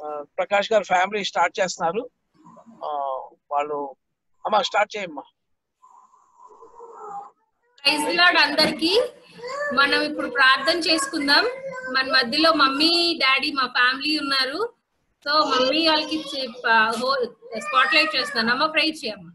ప్రకాష్ గారు family start చేస్తున్నారు ఆ, వాళ్ళు అమ్మా స్టార్ట్ చేయమ్మా ప్రైజ్ లాడ్ అందరికి మనం ఇప్పుడు ప్రార్థన చేసుకుందాం మన మధ్యలో మమ్మీ డాడీ మా ఫ్యామిలీ ఉన్నారు సో మమ్మీ వాళ్ళకి స్పాట్ లైట్ చేస్తున్నాను అమ్మ ప్రైజ్ చేయమ్మ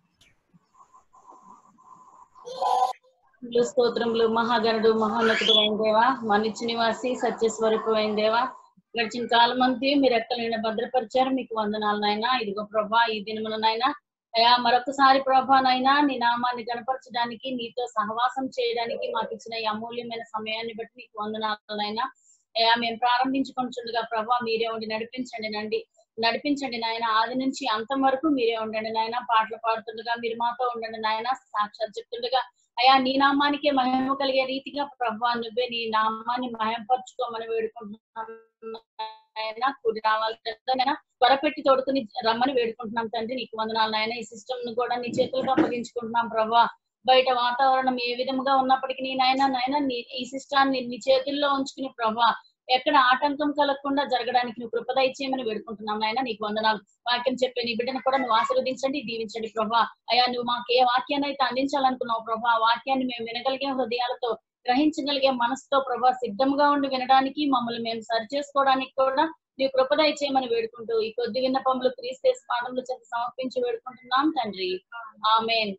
స్తుతులు, స్తోత్రములు మహాగణుడు మహోన్నతుడు అయిన దేవా మా నిత్య నివాసి సత్యస్వరూపు అయిన దేవా గడిచిన కాలం అంతే మీరు ఎక్కలైన భద్రపరిచారు మీకు వందనాలు నాయనా ఇదిగో ప్రభా ఈ దినమున నాయనా అయా మరొకసారి ప్రభా నాయనా నీ నామాన్ని గణపరచడానికి నీతో సహవాసం చేయడానికి మాకు ఇచ్చిన ఈ అమూల్యమైన సమయాన్ని బట్టి నీకు వందనాలు నాయనా అయా మేము ప్రారంభించుకుంటుండగా ప్రభా మీరే ఉండి నడిపించండి నండి నడిపించండి నాయన ఆది నుంచి అంతం వరకు మీరే ఉండండి నాయన పాటలు పాడుతుండగా మీరు మాతో ఉండండి నాయన సాక్షాత్ చెప్తుండగా అయా నీ నామానికే మహిమ కలిగే రీతిగా ప్రభా నువ్వే నీ నామాన్ని మహిమపరచుకోమని వేడుకుంటున్నాం నాయన కూడి రావాలి నాయనా. త్వరపెట్టి తోడుకుని రమ్మని వేడుకుంటున్నాం తండ్రి నీకు వందనాలు నాయన ఈ సిస్టమ్ ను కూడా నీ చేతులకు అప్పగించుకుంటున్నాం ప్రభా బయట వాతావరణం ఏ విధముగా ఉన్నప్పటికీ నీ నాయన నాయన నీ ఈ సిస్టాన్ని నీ చేతుల్లో ఉంచుకుని ప్రభా ఎక్కడ ఆటంకం కలగకుండా జరగడానికి నువ్వు కృపద ఇచ్చేయమని వేడుకుంటున్నాం నాయన నీకు వందనాలు వాక్యం చెప్పే నీ బిడ్డను కూడా నువ్వు ఆశీర్వదించండి దీవించండి ప్రభా అయ్యా నువ్వు మాకు ఏ వాక్యాన్ని అయితే అందించాలనుకున్నావు ప్రభా ఆ వాక్యాన్ని మేము వినగలిగే హృదయాలతో గ్రహించగలిగే మనసుతో ప్రభా సిద్ధంగా ఉండి వినడానికి మమ్మల్ని మేము సరి చేసుకోవడానికి కూడా నీ కృపద ఇచ్చేయమని వేడుకుంటూ ఈ కొద్ది విన్నపములు క్రీస్తేస్ పాదములు చేత సమర్పించి వేడుకుంటున్నాం తండ్రి ఆమెన్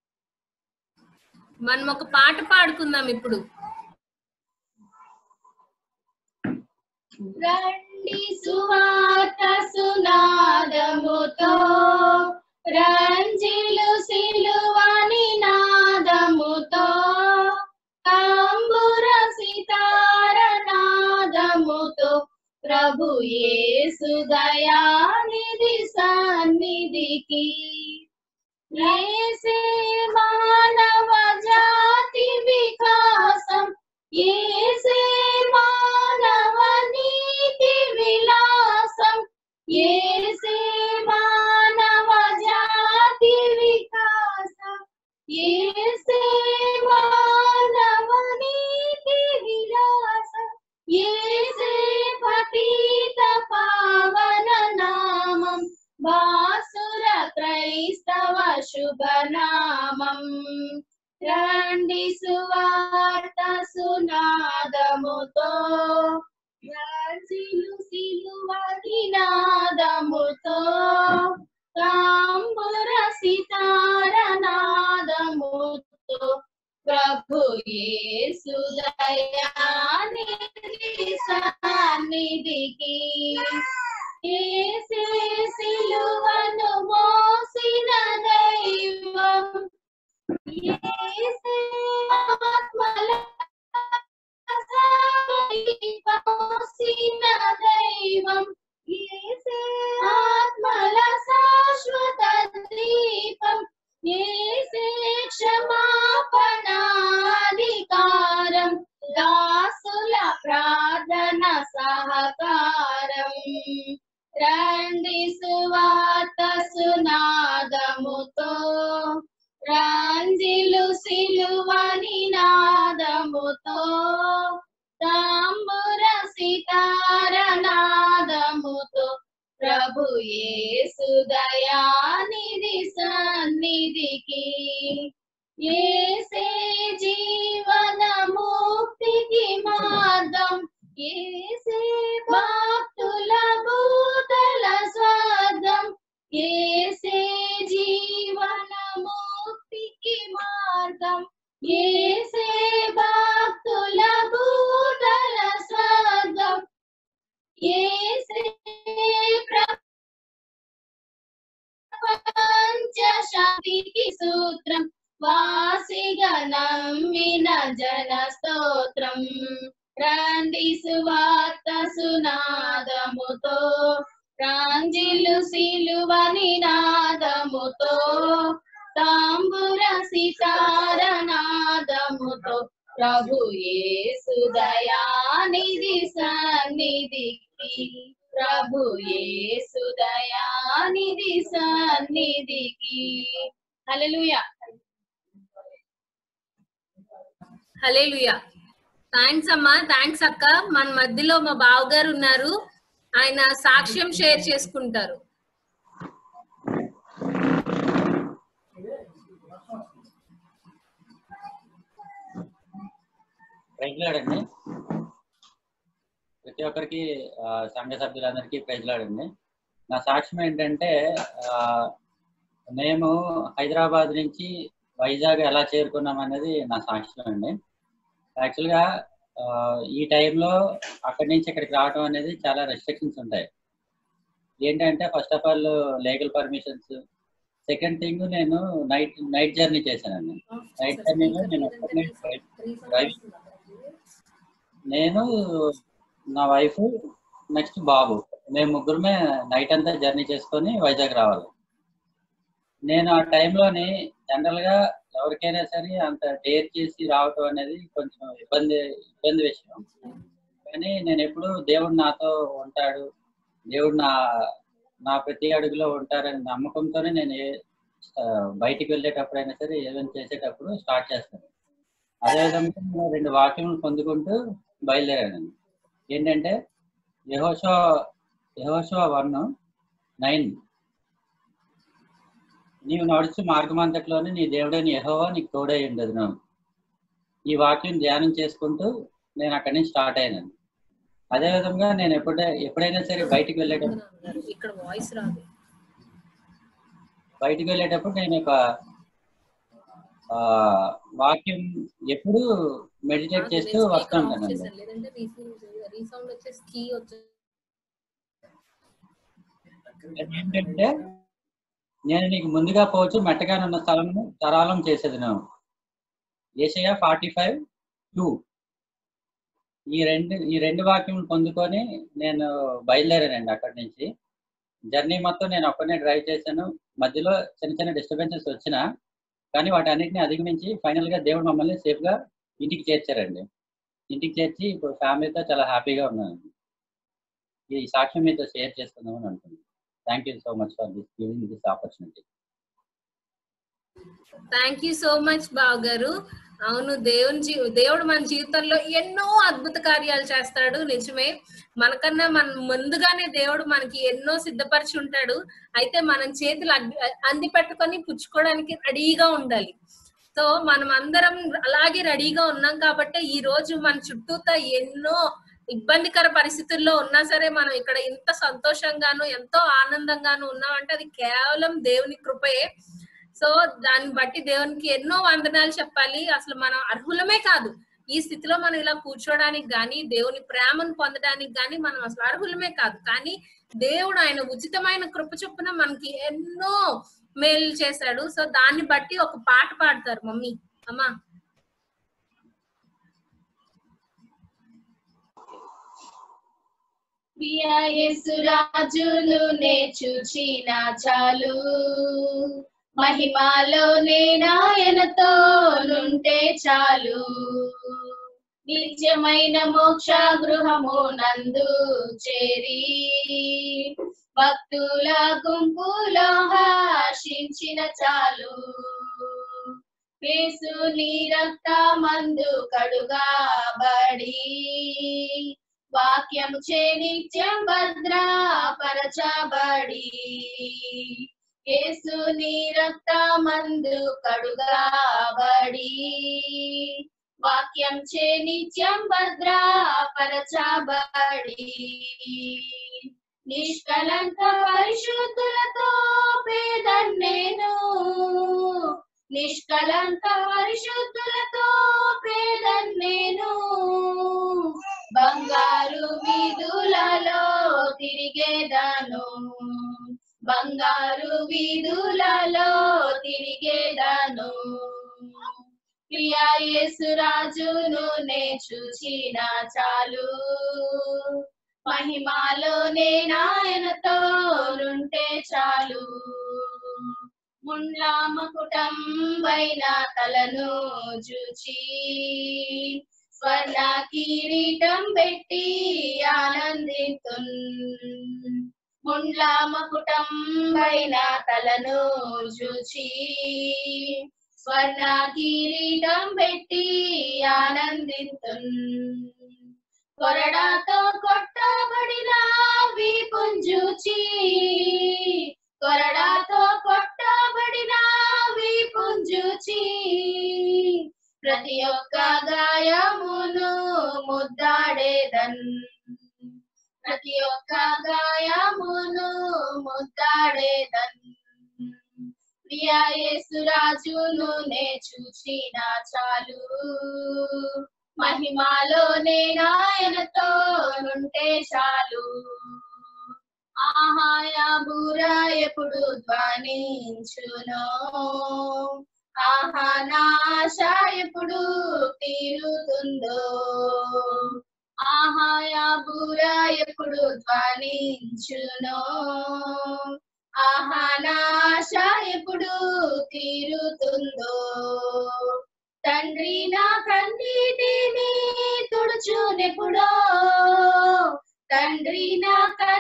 మనం ఒక పాట పాడుకుందాం ఇప్పుడు రండి సువార్త సునాదముతో రంజిలు సిలువని నాదముతో తాంబుర సితార నాదముతో ప్రభు యేసు దయానిధి సన్నిధికి ఏసే మానవ జాతి వికాసం ఏసే మానవ నీతి విలాసం ఏసే మానవ జాతి వికాసం ఏసే మానవ నీతి విలాసం ఏసే పతిత పావన నామం బాసుర క్రైస్తవ శుభనామం రండి సువార్త సునాదముతో రాజులు సిలువని నాదముతో తాంబుర సితార నాదముతో ప్రభు యేసు దయానిధి సన్నిధికి ఏసే సిలువను మోసిన దైవం ఏసే ఆత్మల మోసిన దైవం ఏసే ఆత్మల శాశ్వత దీపం ఏసే క్షమాపణాధికారం దాసుల ప్రార్థన సహకారం రండి సువార్త సునాదముతో రాంజిలు సిలువని నాదముతో తాంబుర సితార నాదముతో ప్రభు యేసు దయానిధి సన్నిధికి ఏసే జీవన ముక్తికి మార్గం ఏసే భక్తుల భూతల స్వర్గం ఏసే జీవన ముక్తికి మార్గం ఏసే భక్తుల భూతల స్వర్గం ఏసే ప్రపంచ శాంతికి సూత్రం వాసిగా నమ్మిన జన స్తోత్రం రండి సువార్త సునాదముతో రాంజిలు సిలువని నాదముతో తాంబుర సితార నాదముతో ప్రభు యేసు దయానిధి సన్నిధికి ప్రభు యేసు దయానిధి సన్నిధికి హల్లెలూయా హలేలుయా థ్యాంక్స్ అమ్మా థ్యాంక్స్ అక్క మన మధ్యలో మా బావగారు ఉన్నారు ఆయన సాక్ష్యం షేర్ చేసుకుంటారు ప్రైజ్లాడండి ప్రతి ఒక్కరికి ఆ, సంఘ సభ్యులందరికీ ప్రైజ్లాడండి నా సాక్ష్యం ఏంటంటే ఆ, మేము హైదరాబాద్ నుంచి వైజాగ్ ఎలా చేరుకున్నాం అనేది నా సాక్ష్యం అండి యాక్చువల్గా ఆ, ఈ టైంలో అక్కడి నుంచి ఇక్కడికి రావడం అనేది చాలా రెస్ట్రిక్షన్స్ ఉంటాయి ఏంటంటే first of all legal permissions second thing నేను నైట్ నైట్ జర్నీ చేశానండి నైట్ జర్నీలో నేను ఒక్కడినే డ్రైవ్ నేను నా వైఫ్ నెక్స్ట్ బాబు మేము ముగ్గురమే నైట్ అంతా జర్నీ చేసుకొని వైజాగ్ రావాలి నేను ఆ టైంలోని జనరల్గా ఎవరికైనా సరే అంత డేర్ చేసి రావటం అనేది కొంచెం ఇబ్బంది ఇబ్బంది విషయం కానీ నేను ఎప్పుడు దేవుడు నాతో ఉంటాడు దేవుడు నా నా ప్రతి అడుగులో ఉంటారని నమ్మకంతోనే నేను ఏ ఆ, బయటికి వెళ్ళేటప్పుడైనా సరే ఏదైనా చేసేటప్పుడు స్టార్ట్ చేస్తాను అదేవిధంగా నేను రెండు వాక్యములు పొందుకుంటూ బయలుదేరాను ఏంటంటే యహోషో యహోషో వన్ నైన్ నీవు నడుచు మార్గమంతట్లోనే నీ దేవుడైన యహోవా నీకు తోడై ఉండదు ఈ వాక్యం ధ్యానం చేసుకుంటూ నేను అక్కడి నుంచి స్టార్ట్ అయినాను అదేవిధంగా నేను ఎప్పుడే ఎప్పుడైనా సరే బయటికి వెళ్ళేటప్పుడు ఇక్కడ వాయిస్ రాదు బయటికి వెళ్ళేటప్పుడు నేను ఒక ఆ, వాక్యం ఎప్పుడు మెడిటేట్ చేస్తూ వస్తూ ఉంటానండి లేదంటే రీసౌండ్ వచ్చేసి కీ వచ్చేసి ఏంటంటే నేను నీకు ముందుగా పోవచ్చు మెట్టగానున్న స్థలము సరాలం చేసేది నువ్వు ఏషయా ఫార్టీ ఫైవ్ టూ ఈ రెండు ఈ రెండు వాక్యములు పొందుకొని నేను బయలుదేరానండి అక్కడి నుంచి జర్నీ మొత్తం నేను ఒక్కనే డ్రైవ్ చేశాను మధ్యలో చిన్న చిన్న డిస్టర్బెన్సెస్ వచ్చినా కానీ వాటి అన్నిటిని అధిగమించి ఫైనల్ గా దేవుడు మమ్మల్ని సేఫ్ గా ఇంటికి చేర్చారండి ఇంటికి చేర్చి ఇప్పుడు ఫ్యామిలీతో చాలా హ్యాపీగా ఉన్నాను ఈ సాక్ష్యం మీతో షేర్ చేసుకుందామని అనుకున్నాను thank you so much for this giving this opportunity thank you so much బావ్ గారు అవును దేవుని జీ దేవుడు మన జీవితంలో ఎన్నో అద్భుత కార్యాలు చేస్తాడు నిజమే మనకన్నా మన ముందుగానే దేవుడు మనకి ఎన్నో సిద్ధపరిచి ఉంటాడు అయితే మనం చేతులు అగ్గి- అంది పెట్టుకొని పుచ్చుకోవడానికి రెడీగా ఉండాలి సో మనం అందరం అలాగే రెడీగా ఉన్నాం కాబట్టి ఈ రోజు మన చుట్టూతా ఎన్నో ఇబ్బందికర పరిస్థితుల్లో ఉన్నా సరే మనం ఇక్కడ ఇంత సంతోషంగాను ఎంతో ఆనందంగాను ఉన్నామంటే అది కేవలం దేవుని కృపయే సో దాన్ని బట్టి దేవునికి ఎన్నో వందనాలు చెప్పాలి అసలు మనం అర్హులమే కాదు ఈ స్థితిలో మనం ఇలా కూర్చోడానికి గాని దేవుని ప్రేమను పొందడానికి గాని మనం అసలు అర్హులమే కాదు కానీ దేవుడు ఆయన ఉచితమైన కృప చొప్పున మనకి ఎన్నో మేలు చేశాడు సో దాన్ని బట్టి ఒక పాట పాడతారు మమ్మీ అమ్మా రాజును నే చూచిన చాలు మహిమాలో నేనాయనతో నుంటే చాలు నిత్యమైన మోక్ష గృహము నందు చేరి భక్తుల గుంపులో హర్షించిన చాలు యేసు నీ రక్తమందు కడుగాబడి వాక్యము చే నిత్యం భద్రపరచబడి యేసు నీ రక్తమందు కడుగాబడి వాక్యం చే నిత్యం భద్రపరచబడి నిష్కలంక పరిశుద్ధులతో పేదన్నేను నిష్కలంక పరిశుద్ధులతో పేదన్నేను బంగారు వీధులలో తిరిగేదాను బంగారు వీధులలో తిరిగేదాను ప్రియా యేసురాజును నే చూచిన చాలు మహిమాలో నేనాయనతో నుంటే చాలు ముండ్లా మకుటం వైన తలను చూచి స్వర్ణ కిరీటం పెట్టి ఆనందితున్ ముండ్లా మకుటం వైన తలను చూచి స్వర్ణ కిరీటం పెట్టి ఆనందితున్ కొరడాతో కొట్టబడిన వీపుంజూచి కొరడాతో కొట్టబడిన వీపుంజూచి ప్రతి ఒక్క గాయమును ముద్దాడేదన్ ప్రతి ఒక్క గాయమును ముద్దాడేదన్ ప్రియా యేసురాజును నే చూచిన చాలు మహిమాలో నేనాయనతో నుంటే చాలు ఆహాయ బూరా ఎప్పుడు ధ్వనించును ఆహా నా ఆశ ఎప్పుడు తీరుతుందో ఆహాయ బూరా ఎప్పుడు ధ్వనించును ఆహా నా ఆశ ఎప్పుడు తీరుతుందో తండ్రి నా కన్నీటిని తుడుచునెప్పుడో తండ్రి నా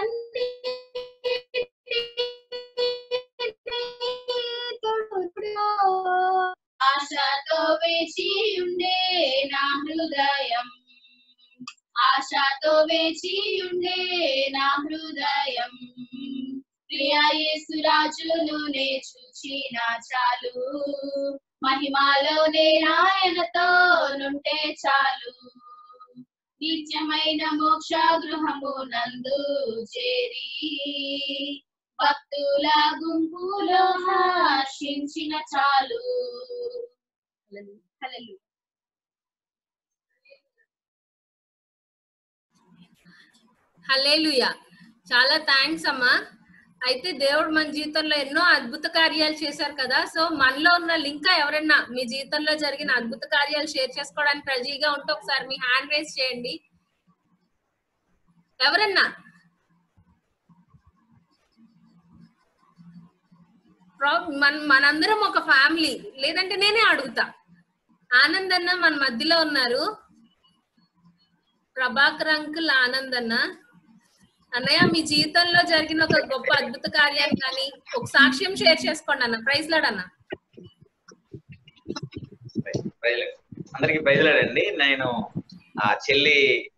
కన్నీటిని తుడుచునెప్పుడో ఆశతో వేచి ఉండే నా హృదయం ఆశతో వేచి ఉండే నా హృదయం ప్రియా యేసురాజును నే చూచిన చాలు మహిమాలో నాయనతో నుంటే చాలు నిత్యమైన మోక్ష గృహము నందు చేరి భక్తుల గుంపులో హర్షించిన చాలు హల్లెలూయా. హలేలుయా చాలా థ్యాంక్స్ అమ్మా అయితే దేవుడు మన జీవితంలో ఎన్నో అద్భుత కార్యాలు చేశారు కదా సో మనలో ఉన్న ఇంకా ఎవరైనా మీ జీవితంలో జరిగిన అద్భుత కార్యాలు షేర్ చేసుకోవడానికి రెడీగా ఉంటే ఒకసారి మీ హ్యాండ్ రేస్ చేయండి ఎవరన్నా ప్రా- మన మనందరం ఒక ఫ్యామిలీ లేదంటే నేనే అడుగుతా ఆనంద్ అన్న మన మధ్యలో ఉన్నారు ప్రభాకర్ అంకుల్ ఆనంద్ అన్న అన్నయ్య మీ జీవితంలో జరిగిన ఒక గొప్ప అద్భుత కార్యాన్ని కానీ ఒక సాక్ష్యం షేర్ చేసుకోండి అన్న ప్రైజ్ లాడ్ అన్న బయలు- అందరికి బయలుదేరండి నేను ఆ చెల్లి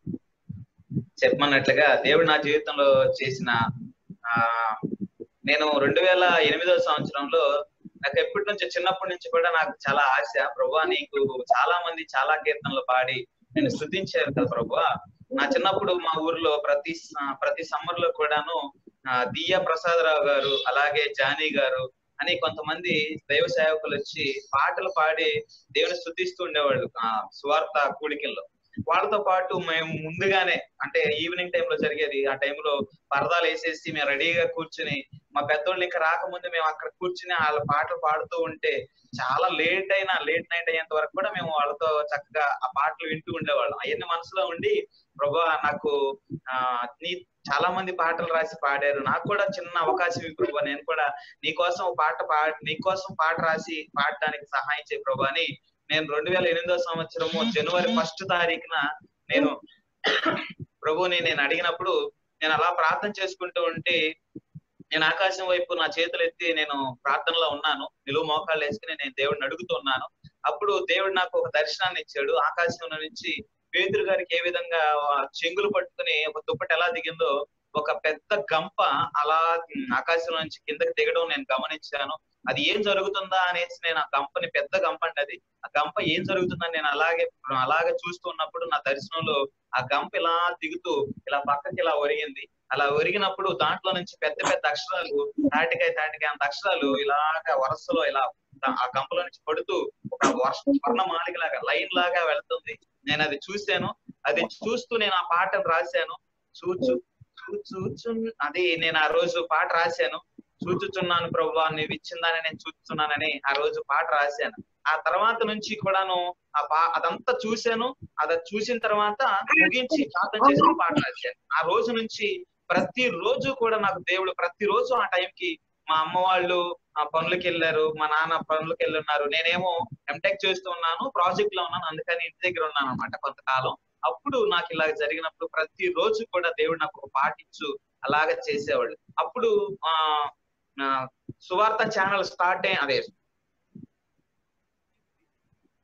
చెప్పమన్నట్లుగా దేవుడు నా జీవితంలో చేసిన ఆ నేను రెండు వేల ఎనిమిదో సంవత్సరంలో నాకు ఎప్పటి నుంచి చిన్నప్పటి నుంచి కూడా నాకు చాలా ఆశ ప్రభా నీకు చాలా మంది చాలా కీర్తనలు పాడి నేను స్థుతించారు కదా ప్రభా నా చిన్నప్పుడు మా ఊర్లో ప్రతి స- ప్రతి సమ్మర్ లో కూడాను ఆ, దియ్య ప్రసాదరావు గారు అలాగే జానీ గారు అని కొంతమంది దైవ సేవకులు వచ్చి పాటలు పాడి దేవుని స్థుతిస్తూ ఉండేవాళ్ళు ఆ స్వార్థ కూడికల్లో వాళ్ళతో పాటు మేము ముందుగానే అంటే ఈవినింగ్ టైంలో జరిగేది ఆ టైంలో పరదాలు వేసేసి మేము రెడీగా కూర్చుని మా పెద్దోళ్ళు ఇంకా రాకముందు మేము అక్కడ కూర్చుని వాళ్ళ పాటలు పాడుతూ ఉంటే చాలా లేట్ అయినా లేట్ నైట్ అయ్యేంత వరకు కూడా మేము వాళ్ళతో చక్కగా ఆ పాటలు వింటూ ఉండేవాళ్ళం అవన్నీ మనసులో ఉండి ప్రభా నాకు ఆ నీ చాలా మంది పాటలు రాసి పాడారు నాకు కూడా చిన్న అవకాశం ఇవ్వు ప్రభా నేను కూడా నీకోసం ఒక పాట పా నీకోసం పాట రాసి పాడడానికి సహాయం చేయ ప్రభా అని నేను రెండు వేల ఎనిమిదో సంవత్సరము జనవరి ఫస్ట్ తారీఖున నేను ప్రభుని నేను అడిగినప్పుడు నేను అలా ప్రార్థన చేసుకుంటూ ఉంటే నేను ఆకాశం వైపు నా చేతులు ఎత్తి నేను ప్రార్థనలో ఉన్నాను నిలువు మోకాళ్ళు వేసుకుని నేను దేవుడిని అడుగుతున్నాను అప్పుడు దేవుడు నాకు ఒక దర్శనాన్ని ఇచ్చాడు ఆకాశంలో నుంచి పేతురు గారికి ఏ విధంగా ఆ చెంగులు పట్టుకుని ఒక దుప్పటి ఎలా దిగిందో ఒక పెద్ద గంప అలా ఉమ్, ఆకాశం నుంచి కిందకి దిగడం నేను గమనించాను అది ఏం జరుగుతుందా అనేసి నేను ఆ గంపని పెద్ద గంప అండి అది ఆ గంప ఏం జరుగుతుందని నేను అలాగే అలాగే చూస్తున్నప్పుడు నా దర్శనంలో ఆ గంప ఇలా దిగుతూ ఇలా పక్కకి ఇలా ఒరిగింది అలా ఒరిగినప్పుడు దాంట్లో నుంచి పెద్ద పెద్ద అక్షరాలు తాటికాయ తాటికాయ అంత అక్షరాలు ఇలాగా వరుసలో ఇలా దా- ఆ గంపలో నుంచి పడుతూ ఒక వర్ష వర్ణమాలిక లాగా లైన్ లాగా వెళ్తుంది నేను అది చూశాను అది చూస్తూ నేను ఆ పాటను రాశాను చూచు చూచు అది నేను ఆ రోజు పాట రాశాను చూచుచున్నాను ప్రభు నువ్వు ఇచ్చిందని నేను చూస్తున్నానని ఆ రోజు పాట రాశాను ఆ తర్వాత నుంచి కూడాను ఆ పా అదంతా చూశాను అది చూసిన తర్వాత ముగించి ప్రార్థన చేసుకుని పాట రాశాను ఆ రోజు నుంచి ప్రతి రోజు కూడా నాకు దేవుడు ప్రతి రోజు ఆ టైంకి మా అమ్మ వాళ్ళు ఆ పనులకి వెళ్ళారు మా నాన్న పనులకి వెళ్ళి ఉన్నారు నేనేమో ఎంటెక్ చేస్తూ ఉన్నాను ప్రాజెక్ట్ లో ఉన్నాను అందుకని ఇంటి దగ్గర ఉన్నాను అనమాట కొంతకాలం అప్పుడు నాకు ఇలా జరిగినప్పుడు ప్రతి రోజు కూడా దేవుడు నాకు ఒక పాటించు అలాగ చేసేవాళ్ళు అప్పుడు ఆ ఆ, సువార్త ఛానల్ స్టార్ట్ అయ్యి అదే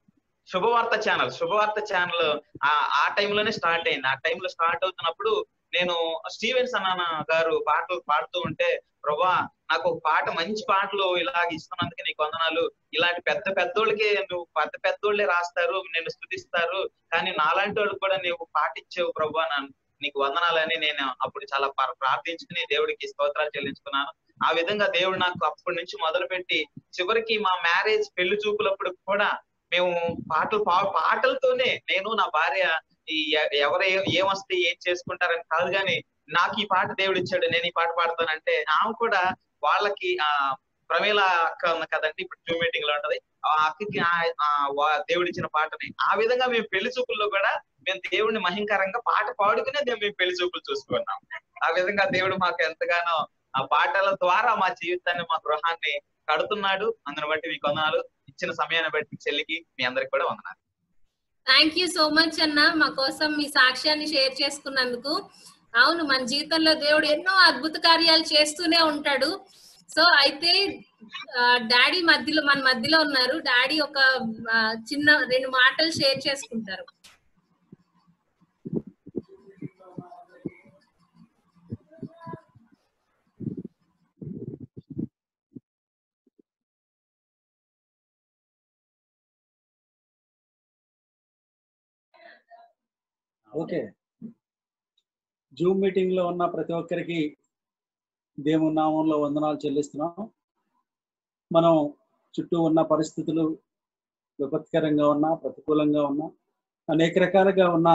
శుభవార్త ఛానల్ శుభవార్త ఛానల్ ఆ ఆ టైంలోనే స్టార్ట్ అయింది ఆ టైంలో స్టార్ట్ అవుతున్నప్పుడు నేను స్టీవెన్స్ అన్న గారు పాటలు పాడుతూ ఉంటే ప్రభా నాకు ఒక పాట మంచి పాటలు ఇలాగ ఇస్తున్నందుకు నీకు వందనాలు ఇలాంటి పెద్ద పెద్దోళ్ళకి నువ్వు పెద్ద పెద్దోళ్ళే రాస్తారు నేను స్థుతిస్తారు కానీ నాలాంటి వాళ్ళకి కూడా నువ్వు పాట ఇచ్చావు ప్రభా నన్ను నీకు వందనాలని నేను అప్పుడు చాలా ప్ర- ప్రార్థించుకుని దేవుడికి స్తోత్రాలు చెల్లించుకున్నాను ఆ విధంగా దేవుడు నాకు అప్పటి నుంచి మొదలుపెట్టి చివరికి మా మ్యారేజ్ పెళ్లి చూపులప్పుడు కూడా మేము పాటలు పా- పాటలతోనే నేను నా భార్య ఈ ఎ- ఎవరు ఏ- ఏమొస్తే ఏం చేసుకుంటారని కాదు కానీ నాకు ఈ పాట దేవుడు ఇచ్చాడు నేను ఈ పాట పాడతానంటే ఆమె కూడా వాళ్ళకి ఆ ప్రమేల అక్క ఉంది కదండి ఇప్పుడు జూమ్ మీటింగ్ లో ఉంటది ఆ అక్కకి ఆ- ఆ వా- దేవుడు ఇచ్చిన పాటని ఆ విధంగా మేము పెళ్లి చూపుల్లో కూడా మేము దేవుడిని మహింకరంగా పాట పాడుకునే మేము పెళ్లి చూపులు చూసుకున్నాం ఆ విధంగా దేవుడు మాకు ఎంతగానో ఆ పాటల ద్వారా మా జీవితాన్ని మా గృహాన్ని కడుతున్నాడు అందుని బట్టి మీకు వందనాలు ఇచ్చిన సమయాన్ని బట్టి చెల్లికి మీ అందరికి కూడా వందనాలు థ్యాంక్ యూ సో మచ్ అన్న మా కోసం మీ సాక్ష్యాన్ని షేర్ చేసుకున్నందుకు అవును మన జీవితంలో దేవుడు ఎన్నో అద్భుత కార్యాలు చేస్తూనే ఉంటాడు సో అయితే డాడీ మధ్యలో మన మధ్యలో ఉన్నారు డాడీ ఒక ఆ, చిన్న రెండు మాటలు షేర్ చేసుకుంటారు ఓకే జూమ్ మీటింగ్ లో ఉన్న ప్రతి ఒక్కరికి దేవుని నామంలో వందనాలు చెల్లిస్తున్నాం మనం చుట్టూ ఉన్న పరిస్థితులు విపత్కరంగా ఉన్నా ప్రతికూలంగా ఉన్నా అనేక రకాలుగా ఉన్నా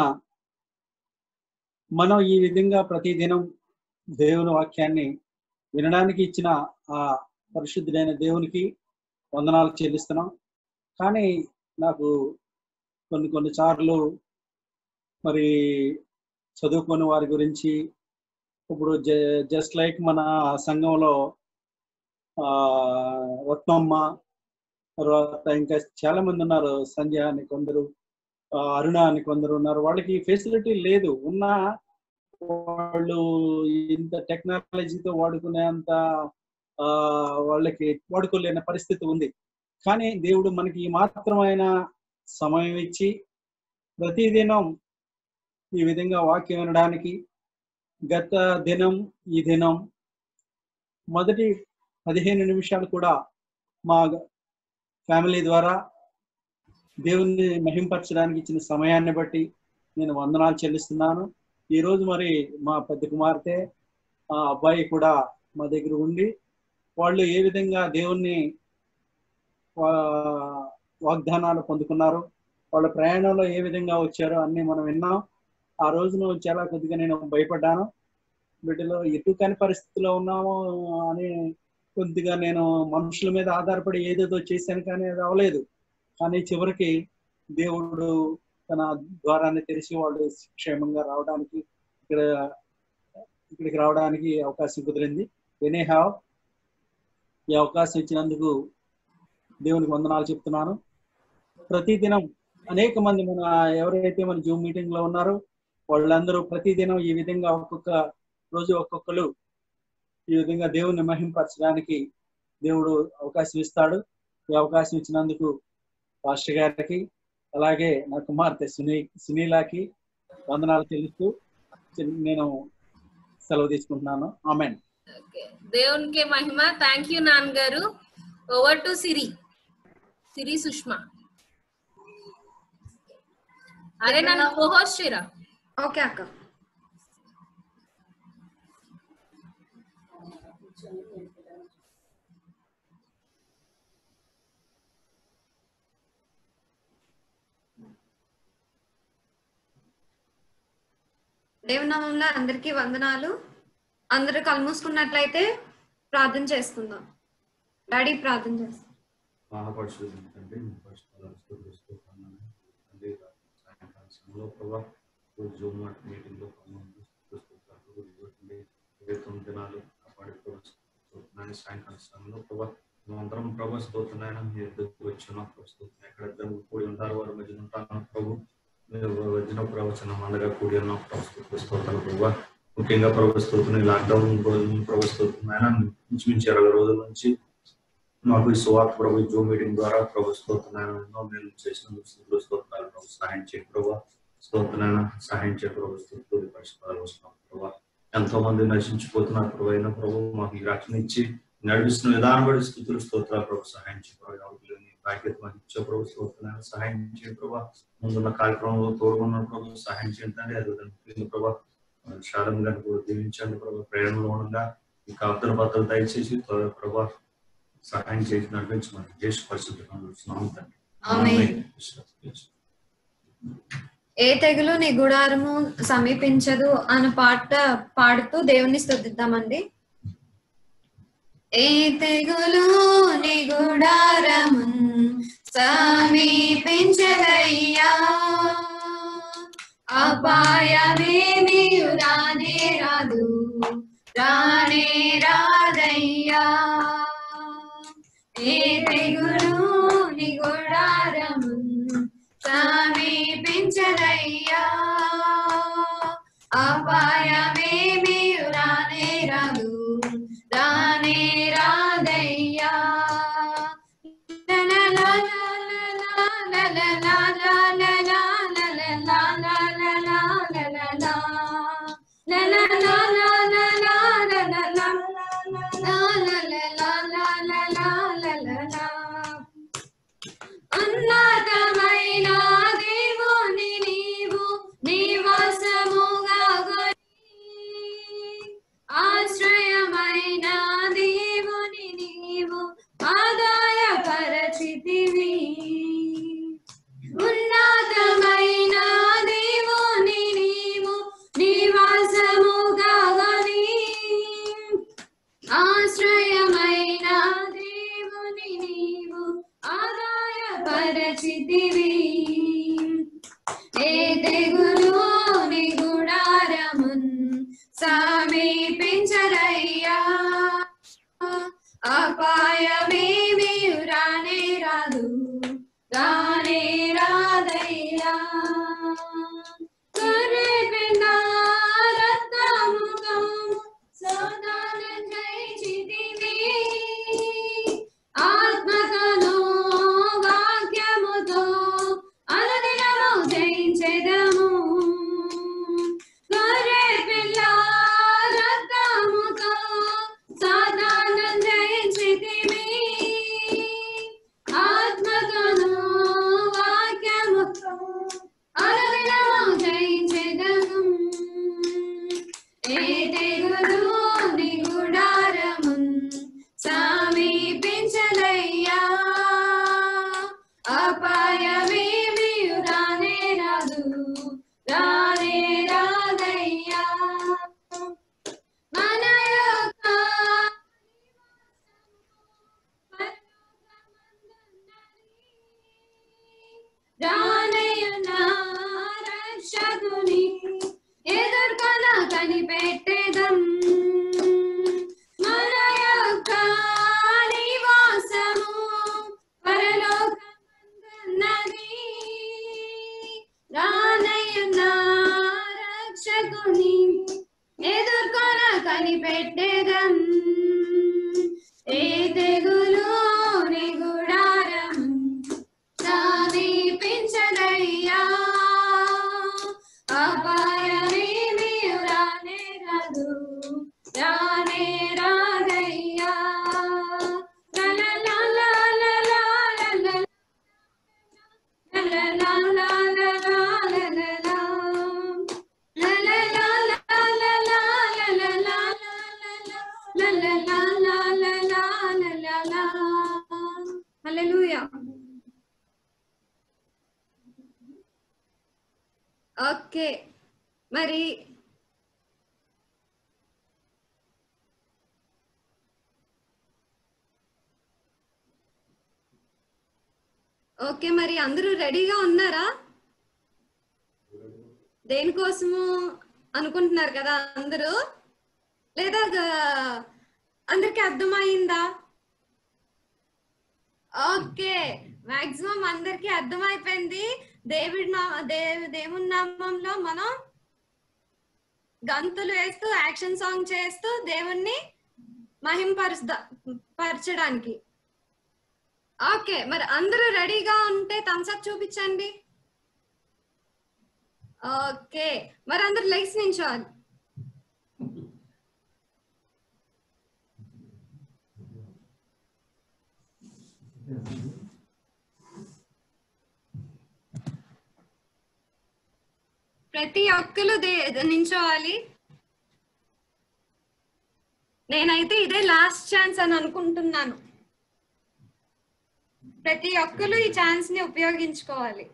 మనం ఈ విధంగా ప్రతిదినం దేవుని వాక్యాన్ని వినడానికి ఇచ్చిన ఆ పరిశుద్ధుడైన దేవునికి వందనాలు చెల్లిస్తున్నాం కానీ నాకు కొన్ని కొన్ని సార్లు మరి చదువుకుని వారి గురించి ఇప్పుడు జస్ట్ లైక్ మన సంఘంలో ఆ, రత్నమ్మ తర్వాత ఇంకా చాలా మంది ఉన్నారు సంధ్య అని కొందరు ఆ, అరుణ అని కొందరు ఉన్నారు వాళ్ళకి ఫెసిలిటీ లేదు ఉన్న వాళ్ళు ఇంత టెక్నాలజీతో వాడుకునేంత ఆ, వాళ్ళకి వాడుకోలేని పరిస్థితి ఉంది కానీ దేవుడు మనకి ఈ మాత్రమైన సమయం ఇచ్చి ప్రతిదినం ఈ విధంగా వాక్యం వినడానికి గత దినం ఈ దినం మొదటి పదిహేను నిమిషాలు కూడా మా ఫ్యామిలీ ద్వారా దేవుణ్ణి మహింపరచడానికి ఇచ్చిన సమయాన్ని బట్టి నేను వందనాలు చెల్లిస్తున్నాను ఈరోజు మరి మా పెద్ద కుమార్తె ఆ అబ్బాయి కూడా మా దగ్గర ఉండి వాళ్ళు ఏ విధంగా దేవుణ్ణి వా- వాగ్దానాలు పొందుకున్నారు వాళ్ళ ప్రయాణంలో ఏ విధంగా వచ్చారో అన్ని మనం విన్నాం ఆ రోజును చాలా కొద్దిగా నేను భయపడ్డాను వీటిలో ఎటు కాని పరిస్థితిలో ఉన్నాము అని కొద్దిగా నేను మనుషుల మీద ఆధారపడి ఏదేదో చేశాను కానీ అది అవ్వలేదు కానీ చివరికి దేవుడు తన ద్వారాన్ని తెరిచి వాళ్ళు క్షేమంగా రావడానికి ఇక్కడ ఇక్కడికి రావడానికి అవకాశం కుదిరింది ఎనీ హ్యావ్ ఈ అవకాశం ఇచ్చినందుకు దేవునికి వందనాలు చెప్తున్నాను ప్రతిదినం అనేక మంది మన ఎవరైతే మన జూమ్ మీటింగ్ లో ఉన్నారో వాళ్ళందరూ ప్రతిదినం ఈ విధంగా ఒక్కొక్క రోజు ఒక్కొక్కరు ఈ విధంగా దేవుణ్ణి మహింపరచడానికి దేవుడు అవకాశం ఇస్తాడు ఈ అవకాశం ఇచ్చినందుకు పాస్టర్ గారికి అలాగే నా కుమార్తె సునీ సునీలాకి వందనాలు చెల్లిస్తూ చెల్- నేను సెలవు తీసుకుంటున్నాను ఆమెన్ ఓకే దేవునికి మహిమ థ్యాంక్ యూ నాన్నగారు ఓవర్ టు సిరి సిరి సుష్మా అరే నన్ను కోహోస్ట్ చేయరా ఓకే అక్క దేవనామంలో అందరికీ వందనాలు అందరూ కళ్ళు మూసుకున్నట్లయితే ప్రార్థన చేసుకుందాం డాడీ ప్రార్థన చేస్తాం మహాపరిశుద్ధుని తండ్రి మీ పరిశుద్ధాలను స్తుతిస్తున్నాను. తండ్రి సాయంకాల సమయంలో ప్రభా రోజు జూమ్ మీటింగ్లో పాల్గొని స్తుతిస్తున్నాను. రోజు తండ్రి ఇరవై తొమ్మిది దినాలు కాపాడి ప్రభావం సాయంకాల సమయంలో ప్రభా మేమందరం ప్రభా స్తోత్రనాయన మీ ఎద్దుకు వచ్చిన స్తోత్రం ఎక్కడ ఇద్దరు కూడి ఉంటారు వారి మధ్య ఉంటాను ప్రభు మీరు వచ్చిన ప్రవచనం అందగా కూడి ఉన్న ప్రభు స్తోత్రాలు ప్రభా ముఖ్యంగా ప్రభు స్తోత్రం ఈ లాక్డౌన్ రోజు ప్రభు స్తోత్రం ఆయన ఇంచుమించు ఇరవై రోజుల నుంచి మాకు ఈ సువార్త ప్రభు ఈ జూమ్ మీటింగ్ ద్వారా ప్రభు స్తోత్రనాయన ఎన్నో మేలు చేసినందుకు స్థుతులు స్తోత్రాలు ప్రభు సహాయం చేయ ప్రభు స్తోత్రనాయన సహాయం చేయ ప్రభు స్థుతులు పరిష్కారాలు వస్తున్నాం ప్రభు ఎంతో మంది నశించిపోతున్నారు ప్రభు అయిన ప్రభు మాకు ఈ రక్షణ ఇచ్చి నడిపిస్తున్న విధానం బట్టి స్థుతులు స్తోత్రాలు ప్రభు సహాయం చేయ ప్రభు ఎవరికి నీ బాధ్యత మాకు ఇచ్చే ప్రభు స్తోత్రనాయన సహాయం చేయ ప్రభు ముందున్న కార్యక్రమంలో తోడుకున్న ప్రభు సహాయం చేయండి అదే ప్రభు శాలం గారిని కూడా దీవించండి ప్రభు ప్రేరణలో ఉండగా ఈ కాపుదల భద్రత దయచేసి త్వరగా ప్రభా సహాయం చేసి నడిపించమని దేశ పరిస్థితులను చూస్తున్నాము తండ్రి ఆమేన్. ఏ తెగులు నీ గుడారము సమీపించదు అన్న పాట పాడుతూ దేవుణ్ణి స్తుతిద్దామండి ఏ తెగులు నీ గుడారము సమీపించదయ్యా అపాయమేమీ రానే రాదు రానే రాదయ్యా ఏ తెగులు నీ గుడారము సమీపించదయ్యా అపాయమేమీ రానే రాదు రానే రాదయ్యా ఉన్నతమైన దేవుని నీవు నివాసముగా ఆశ్రయమైన దేవుని నీవు ఆదాయ పరచితివి ఉన్నతమైన దేవుని నీవు నివాసముగా ఆశ్రయమైన దేవుని నీవు ఆదాయ పరచితివి ఏ తెగులు నీ గుడారమున్ సమీపించరయ్యా అపాయమేమీ రానే రాదు రానే రాదయ్యా కరిపిన రక్తముతో సోదానం జయించితివి ఆత్మతోను వాక్యముతో అనుదినము జయించెదము గొర్రె పిల్ల రక్తముతో సాతానం జయించితివి ఆత్మతోను వాక్యముతో అనుదినము జయించెదము ఏ తెగులు నీ గుడారమున్ సమీపించదయ్యా అపాయమేమీ రానే రాదు రానే రాదయ్యా మన యొక్క రానయ్యన రక్షకుని ఎదుర్కొన కనిపెట్టేదం మన యొక్క నివాసము పరలోకమందున్నది రానయ్యన రక్షకుని ఎదుర్కొన కనిపెట్టేదం ఏ తెగులు నీ గుడారం సమీపించదయ్యా అపాయమేమీ రానే రాదు రానే రాదయ్యా లలలలలలలలల. లలలలలలలలల. లలలలలలలలలలలలలలలలల. హల్లెలూయా ఓకే మరి ఓకే మరి అందరూ రెడీగా ఉన్నారా దేనికోసము అనుకుంటున్నారు కదా అందరూ లేదా గ- అందరికి అర్థమైందా ఓకే మాక్సిమం అందరికి అర్థమైపోయింది దేవుడి నా దేవు దేవుని నామంలో మనం గంతులు వేస్తూ యాక్షన్ సాంగ్ చేస్తూ దేవుణ్ణి మహింపరుస్తా పరచడానికి ఓకే మరి అందరూ రెడీగా ఉంటే థమ్స్ అప్ చూపించండి ఓకే మరి అందరు లెగ్స్ నించోవాలి ప్రతి ఒక్కరు దే- నించోవాలి నేనైతే ఇదే లాస్ట్ ఛాన్స్ అని అనుకుంటున్నాను ప్రతి ఒక్కరు ఈ ఛాన్స్ ని ఉపయోగించుకోవాలి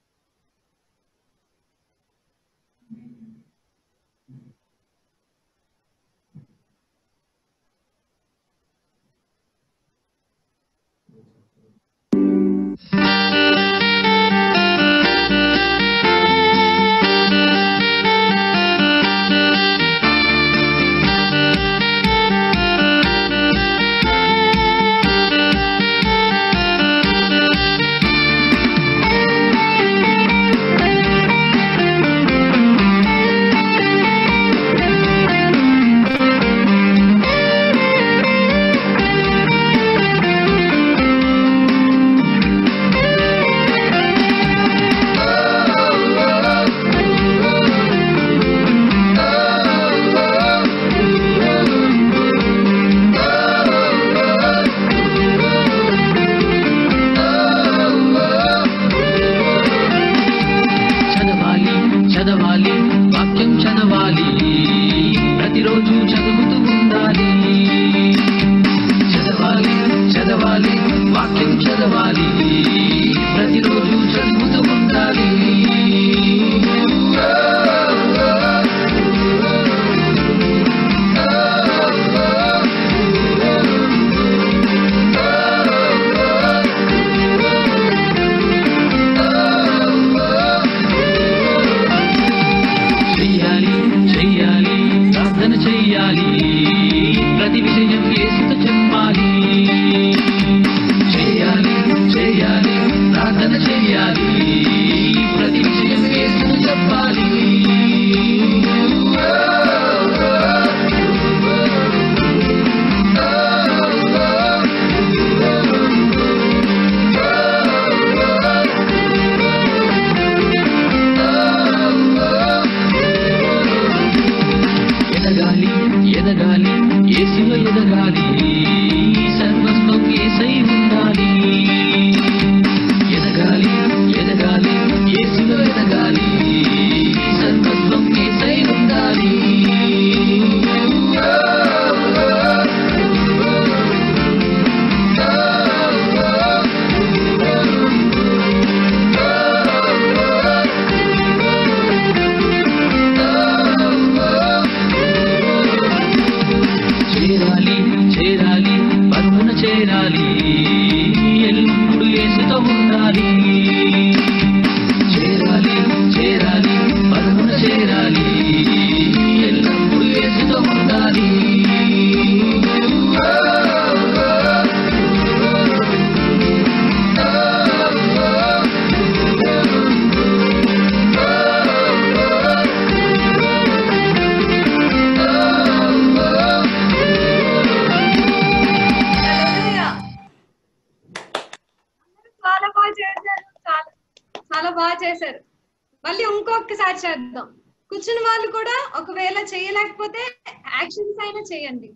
చదవాలి చదవాలి వాక్యం చదవాలి ప్రతిరోజు చదువుతూ ఉండాలి చదవాలి చదవాలి వాక్యం చదవాలి ప్రతిరోజు చదువుతూ ఉండాలి చెయ్యాలి చెయ్యాలి ప్రార్థన చెయ్యాలి ప్రతి విషయం యేసుతో చెప్పాలి చెయ్యాలి చెయ్యాలి ప్రార్థన చెయ్యాలి ప్రతి విషయం యేసుతో చెప్పాలి ఎదగాలి ఎదగాలి ఏసులో ఎదగాలి సర్వస్వం ఏసై ఉండాలి ఎదగాలి ఎదగాలి ఏసులో ఎదగాలి సర్వస్వం ఏసై ఉండాలి చేరాలి చేరాలి పరుగున చేరాలి ఎల్లప్పుడు ఏసుతో ఉండాలి చేరాలి చేరాలి పరుగున చేరాలి ఎల్లప్పుడు ఏసుతో ఉండాలి చాలా బాగా చేశారు చాలా చాలా బాగా చేశారు మళ్ళీ ఇంకొకసారి చేద్దాం కూర్చున్న వాళ్ళు కూడా ఒకవేళ చేయలేకపోతే యాక్షన్స్ అయినా చేయండి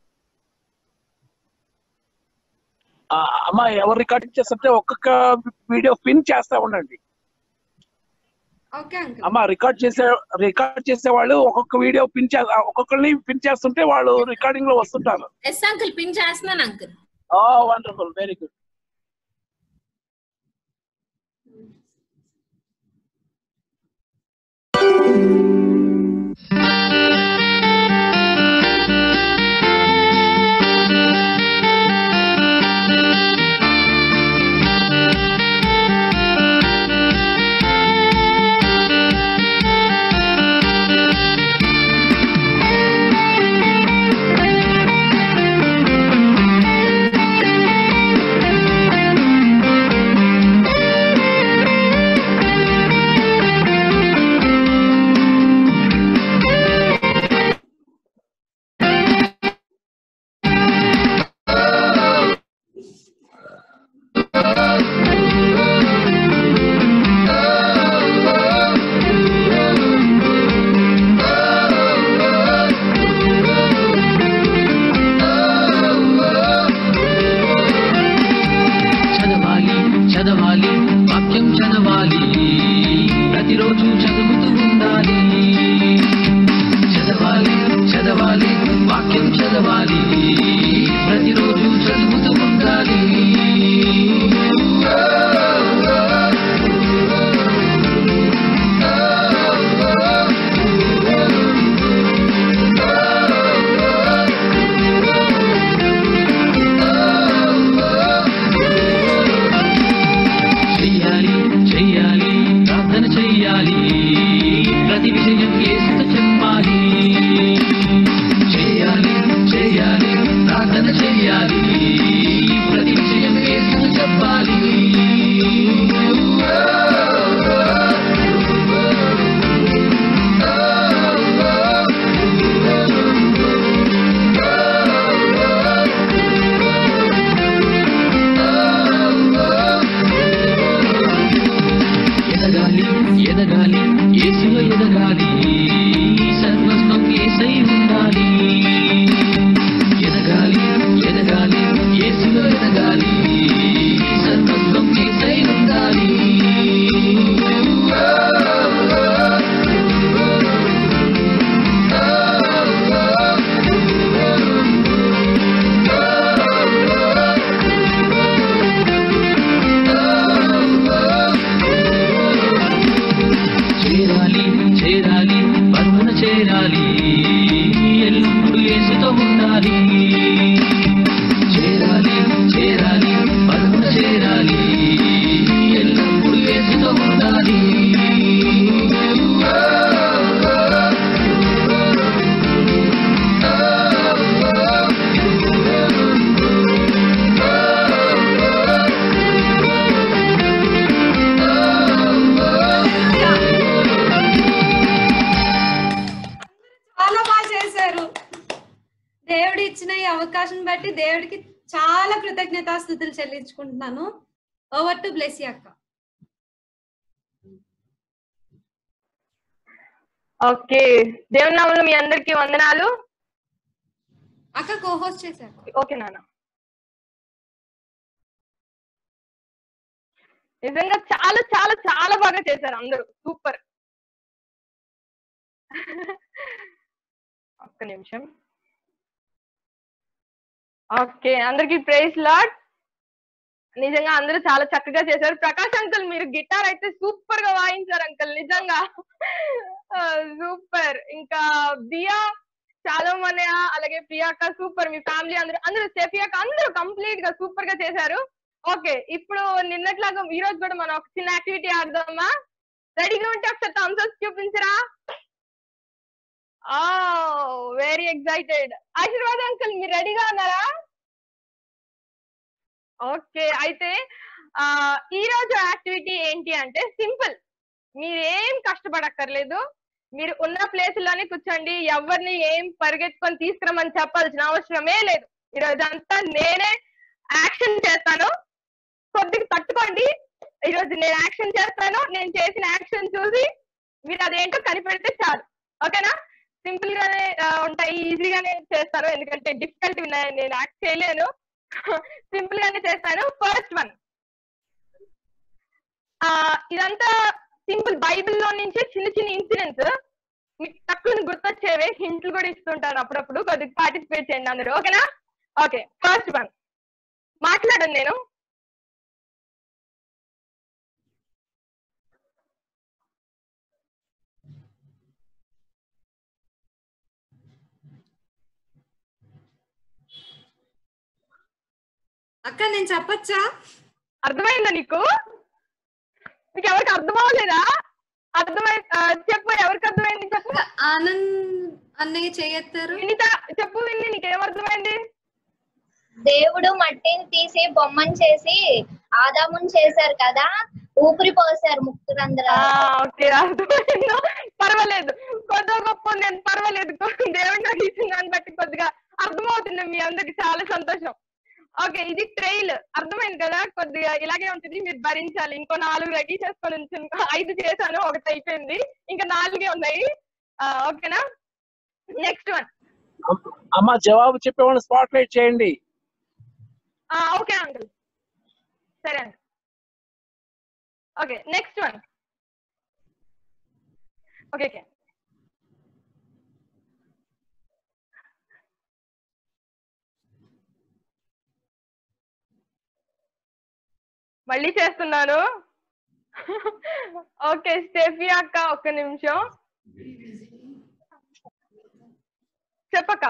ఆ, అమ్మ ఎవరు రికార్డింగ్ చేస్తుంటే ఒక్కొక్క వీడియో పిన్ చేస్తా ఉండండి ఓకే అంకుల్ అమ్మ రికార్డ్ చేసే రికార్డ్ చేసే వాళ్ళు ఒక్కొక్క వీడియో పిన్ చే ఒక్కొక్కరిని పిన్ చేస్తుంటే వాళ్ళు రికార్డింగ్ లో వస్తుంటారు ఎస్ అంకుల్ పిన్ చేస్తున్నాను అంకుల్ వండర్ఫుల్ వెరీ గుడ్ చేయాలి ప్రతి విషయం యేసుకు చెప్పాలి ఎదగాలి ఎదగాలి యేసులో ఎదగాలి సర్వస్వం యేసై ఉండాలి ఎదగాలి ఎదగాలి యేసులో ఎదగాలి సర్వస్వం యేసై ఉండాలి చేరాలి చేరాలి పరుగున చేరాలి ఎల్లప్పుడూ యేసుతో ఉండాలి చేరాలి చేరాలి పరుగున చేరాలి ఎల్లప్పుడూ యేసుతో ఉండాలి చాలా బాగా చేశారు దేవుడు ఇచ్చిన ఈ అవకాశం బట్టి దేవుడికి చాలా కృతజ్ఞతాస్థుతులు చెల్లించుకుంటున్నాను ఓవర్ టు బ్లెస్సీ అక్క ఓకే దేవుని నామంలో మీ అందరికి వందనాలు అక్క కోహోస్ట్ చేశారు ఓకే నాన్న నిజంగా చాలా చాలా చాలా బాగా చేశారు అందరూ సూపర్ ఒక్క నిమిషం ఓకే అందరికి ప్రైజ్ లాడ్ నిజంగా అందరూ చాలా చక్కగా చేశారు ప్రకాష్ అంకుల్ మీరు గిటార్ అయితే సూపర్ గా వాయించారు అంకుల్ నిజంగా సూపర్ ఇంకా దియా చాలా మనయ అలాగే ప్రియాక సూపర్ మీ ఫ్యామిలీ అందరూ అందరూ సెఫియాక అందరూ కంప్లీట్ గా సూపర్ గా చేశారు ఓకే ఇప్పుడు నిన్నట్లాగా ఈ రోజు కూడా మనం ఒక చిన్న యాక్టివిటీ ఆడదామా రెడీగా ఉంటే ఒకసారి థమ్స్ అప్ చూపించరా ఆ వెరీ ఎక్సైటెడ్ ఆశీర్వాద్ అంకుల్ మీరు రెడీగా ఉన్నారా ఓకే అయితే ఆ ఈ రోజు యాక్టివిటీ ఏంటి అంటే సింపుల్ మీరేం కష్టపడక్కర్లేదు మీరు ఉన్న ప్లేస్ లోనే కూర్చోండి ఎవరిని ఏం పరిగెత్తుకొని తీసుకురమని చెప్పాల్సిన అవసరమే లేదు ఈ రోజు అంతా నేనే యాక్షన్ చేస్తాను కొద్దిగా తట్టుకోండి ఈ రోజు నేను యాక్షన్ చేస్తాను నేను చేసిన యాక్షన్ చూసి మీరు అదేంటో కనిపెడితే చాలు ఓకేనా సింపుల్ గానే ఆ, ఉంటాయి ఈజీగానే చేస్తాను ఎందుకంటే డిఫికల్ట్ నేను యాక్ట్ చేయలేను సింపుల్ గానే చేస్తాను ఫస్ట్ వన్ ఆ ఇదంతా సింపుల్ బైబిల్లో నుంచి చిన్న చిన్న ఇన్సిడెంట్స్ మీకు తక్కువ గుర్తొచ్చేవే హింట్లు కూడా ఇస్తుంటాను అప్పుడప్పుడు కొద్దిగా పార్టిసిపేట్ చేయండి అందరూ ఓకేనా ఓకే ఫస్ట్ వన్ మాట్లాడండి నేను అక్క నేను చెప్పచ్చా అర్థమైందా నీకు మీకు ఎవరికి అర్థం అవ్వలేదా అర్థమై ఆ, చెప్పు ఎవరికి అర్థమైంది చెప్పు ఆనంద్ అన్నయ్య చేయెత్తారు వినిత చెప్పు విని నీకేం అర్థమైంది దేవుడు మట్టిని తీసి బొమ్మను చేసి ఆదాముని చేశారు కదా ఊపిరి పోసారు ముక్కు ఆ, రంధ్రాలు ఓకే అర్థమైందా పర్వాలేదు కొద్దిగా గొప్ప నేను పర్వాలేదు దేవుడు నాకు ఇచ్చిన దాన్ని బట్టి కొద్దిగా అర్థమవుతుంది మీ అందరికి చాలా సంతోషం ఓకే ఇది ట్రైల్ అర్థమైంది కదా కొద్దిగా ఇలాగే ఉంటుంది మీరు భరించాలి ఇంకో నాలుగు రెడీ చేసుకొని ఉంచు. ఇంకో ఐదు చేశాను ఒకటి అయిపోయింది ఇంకా నాలుగే ఉన్నాయి ఆ, ఓకేనా నెక్స్ట్ వన్ అమ్మ జవాబు చెప్పేవాళ్ళు స్పాట్ లైట్ చేయండి ఓకే అంకుల్ సరే uncle okay next one okay okay మళ్ళీ చేస్తున్నాను ఓకే స్టెఫీ అక్క ఒక్క నిమిషం చెప్పక్క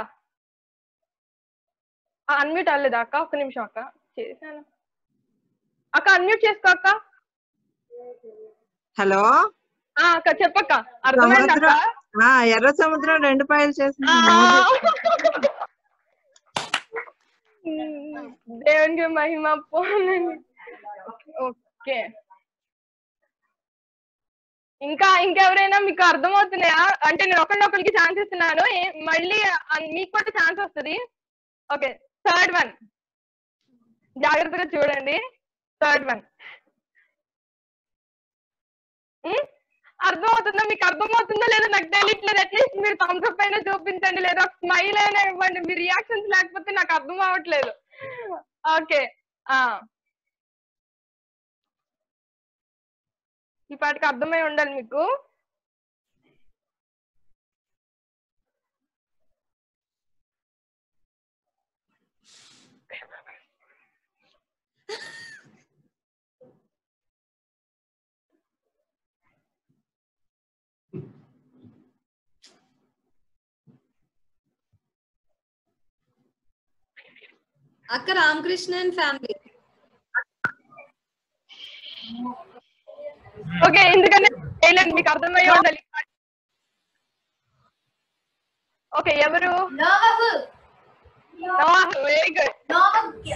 అన్మ్యూట్ అవ్వలేదా అక్క ఒక్క నిమిషం అక్క చేశాను అక్క అన్మ్యూట్ చేసుకో అక్క హలో ఆ, అక్క చెప్పక్క అర్థమైంది అక్క సముద్రం ఆ ఎర్ర సముద్రం రెండు పాయలు చేసిన ఆ, మోదీ ఉమ్, దేవునికి మహిమ పోనండి ఓకే ఇంకా ఇంకెవరైనా మీకు అర్థమవుతున్నాయా అంటే నేను ఒకరినొకరికి ఛాన్స్ ఇస్తున్నాను ఏ- మళ్ళీ అన్- మీకు కూడా ఛాన్స్ వస్తుంది ఓకే థర్డ్ వన్ జాగ్రత్తగా చూడండి థర్డ్ వన్ అర్థమవుతుందా మీకు అర్థమవుతుందా లేదా నాకు తెలియట్లేదు అట్లీస్ట్ మీరు థమ్స్అప్ అయినా చూపించండి లేదా స్మైల్ అయినా ఇవ్వండి మీ రియాక్షన్స్ లేకపోతే నాకు అర్థం అవ్వట్లేదు ఓకే ఆ ఈ పాటికి అర్థమై ఉండాలి మీకు అక్క రామకృష్ణ అండ్ ఫ్యామిలీ ఓకే ఎందుకంటే చేయలేదు మీకు అర్థమై ఉండాలి ఓకే ఎవరు very good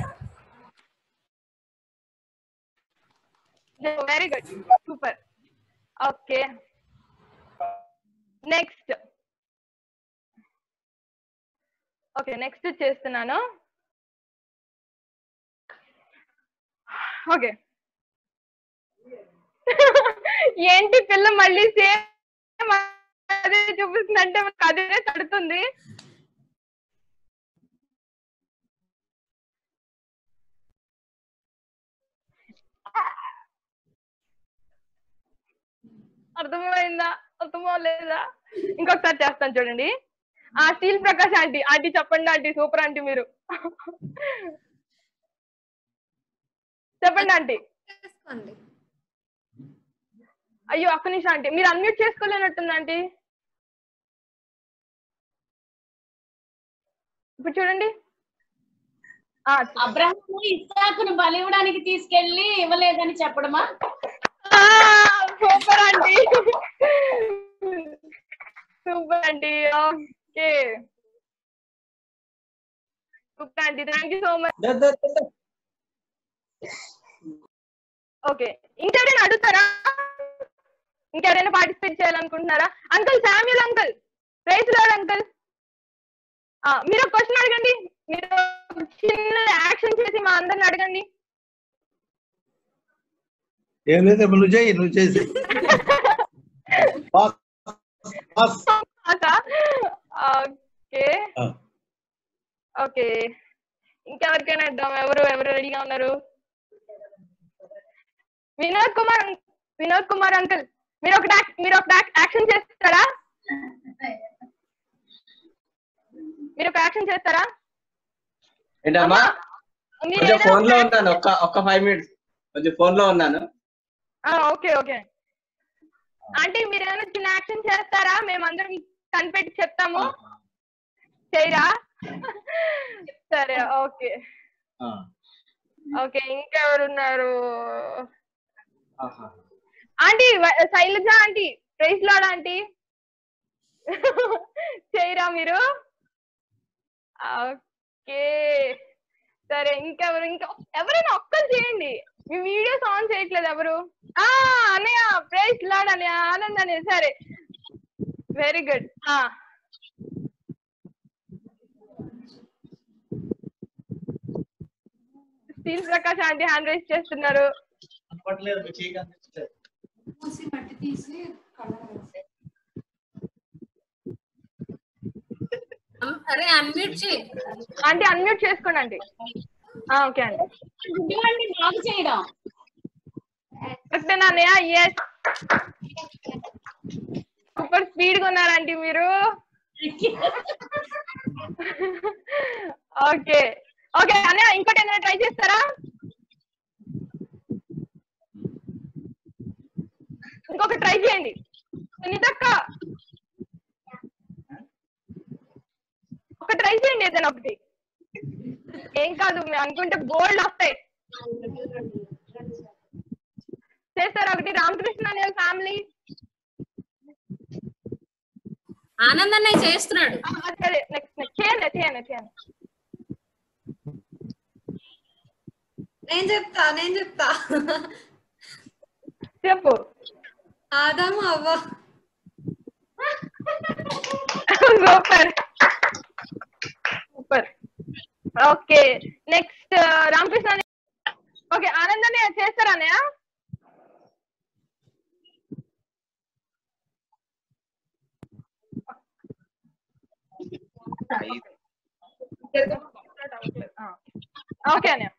very good super okay next okay next చేస్తున్నాను ఓకే ఏంటి పిల్ల మళ్ళీ సేమ్ అదే చూపిస్తుంది అంటే అదే తడుతుంది అర్థమైందా అర్థమవలేదా ఇంకొకసారి చేస్తాను చూడండి ఆ స్టీల్ ప్రకాష్ ఆంటీ ఆంటీ చెప్పండి ఆంటీ సూపర్ ఆంటీ మీరు చెప్పండి ఆంటీ చేసుకోండి అయ్యో ఒక్క నిమిషం ఆంటీ మీరు అన్మ్యూట్ చేసుకోలేనట్టుంది ఆంటీ ఇప్పుడు చూడండి ఆ, అబ్రహము ఇస్సాకును బలి ఇవ్వడానికి తీసుకెళ్లి ఇవ్వలేదని చెప్పడమా ఆ, super aunty super aunty okay super aunty thank you so much okay ఇంకెవరైనా అడుగుతారా ఇంకెవరైనా పార్టిసిపేట్ చేయాలనుకుంటున్నారా అంకుల్ శామ్యుల్ అంకుల్ రైతు లాడ్ అంకుల్ మీరు ఒక క్వశ్చన్ అడగండి మీరు ఒక చిన్న యాక్షన్ చేసి మా అందరిని అడగండి ఏం లేదు నువ్వు చేయి నువ్వు చేసి పాస్ పాస్ ఓకే ఓకే ఇంకెవరికైనా ఇద్దాం ఎవరు ఎవరు రెడీగా ఉన్నారు వినోద్ కుమార్ అం- వినోద్ కుమార్ అంకుల్ మీరు ఒక మీరు ఒక యాక్షన్ చేస్తారా మీరు ఒక యాక్షన్ చేస్తారా ఏంటమ్మా మీరు కొంచెం ఏదో ఫోన్ లో ఒక- ఉన్నాను ఒక్క ఒక్క ఫైవ్ మినిట్స్ కొంచెం ఫోన్ లో ఉన్నాను ఆ, ఓకే ఓకే అంటే మీరు ఏమైనా చిన్న యాక్షన్ చేస్తారా మేమందరం కనిపెట్టి చెప్తాము చేయరా సరే ఓకే ఆ, ఓకే ఇంకెవరున్నారు ఆహా. ఆంటీ వ- Shailaja aunty praise Lord aunty చేయరా మీరు ఓకే సరే ఇంకెవరు ఇంకా ఎవరైనా ఒక్కరు చేయండి మీ వీడియోస్ ఆన్ చేయట్లేదు ఎవరు ఆ అన్నయ్య ప్రైజ్ లాడ్ అన్నయ్య ఆనంద్ అన్నయ్య సరే very good steel Prakash aunty hand raise చేస్తున్నారు కనపడలేదు మీ చేయి కనిపించలేదు మట్టి తీసి అరే అన్మ్యూట్ చేయి ఆంటీ అన్మ్యూట్ చేసుకోండి ఆంటీ ఓకే అండి గుడ్డివాడిని బాగు చేయడం కరెక్టేనా అన్నయ్య ఎస్ సూపర్ స్పీడ్ గా ఉన్నారండి మీరు ఓకే ఓకే అన్నయ్య ఇంకోటి ఏదైనా ట్రై చేస్తారా ఇంకొక ట్రై చేయండి సునీతక్క ఒక ట్రై చేయండి ఏదైనా ఒకటి ఏం కాదు మీరు అనుకుంటే గోల్డ్ వస్తాయి చేస్తారా ఒకటి రామకృష్ణ అనే ఫ్యామిలీ ఆనంద్ అన్నయ్య చేస్తున్నాడు సరే నెక్స్ట్ నెక్స్ట్ చేయండి చేయండి చేయండి నేను చెప్తా నేను చెప్తా చెప్పు ఆదాము అవ్వ super super okay next Ramakrishna okay ఆనందాన్ని చేస్తారా అన్నయ్య ఓకే అన్నయ్య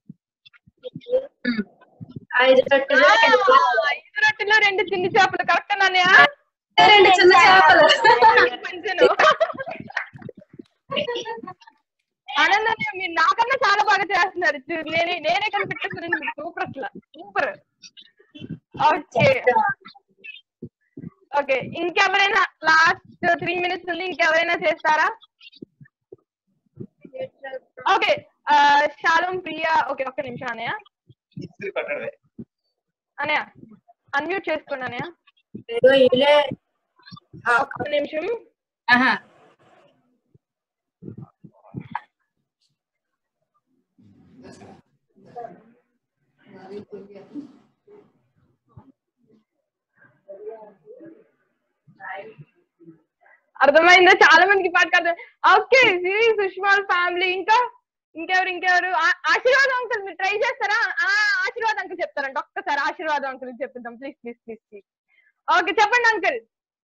ఐదు రొట్టెలు ఆ, ఐదు రొట్టెలు రెండు చిన్ని చేపలు కరెక్ట్ అన్నయ్య రెండు చిన్న చేపలు కొంచెను. ఆనందాన్ని మీరు నాకన్నా చాలా బాగా చేస్తున్నారు చూ- నేనే నేనే కనిపెట్టేస్తున్నాను సూపర్ అసలు సూపర్ ఓకే ఓకే ఇంకెవరైనా లాస్ట్ త్రీ మినిట్స్ ఉంది ఇంకెవరైనా చేస్తారా ఓకే శాలం ప్రియా ఓకే ఒక్క నిమిషం అనయ్య ఇస్త్రీ కొట్టడమే అనయ్య అన్మ్యూట్ చేసుకోండి అనయ్య ఒక్క నిమిషం అర్థమైందా చాలా మందికి పాట కాదు ఓకే సిరి సుష్మా ఫ్యామిలీ ఇంకా ఇంకెవరు ఇంకెవరు ఆ- ఆశీర్వాదం అంకుల్ మీరు ట్రై చేస్తారా ఆ ఆశీర్వాదం అంకుల్ చెప్తారంట ఒక్కసారి ఆశీర్వాదం అంకుల్ చెప్తాం please please please please okay చెప్పండి అంకుల్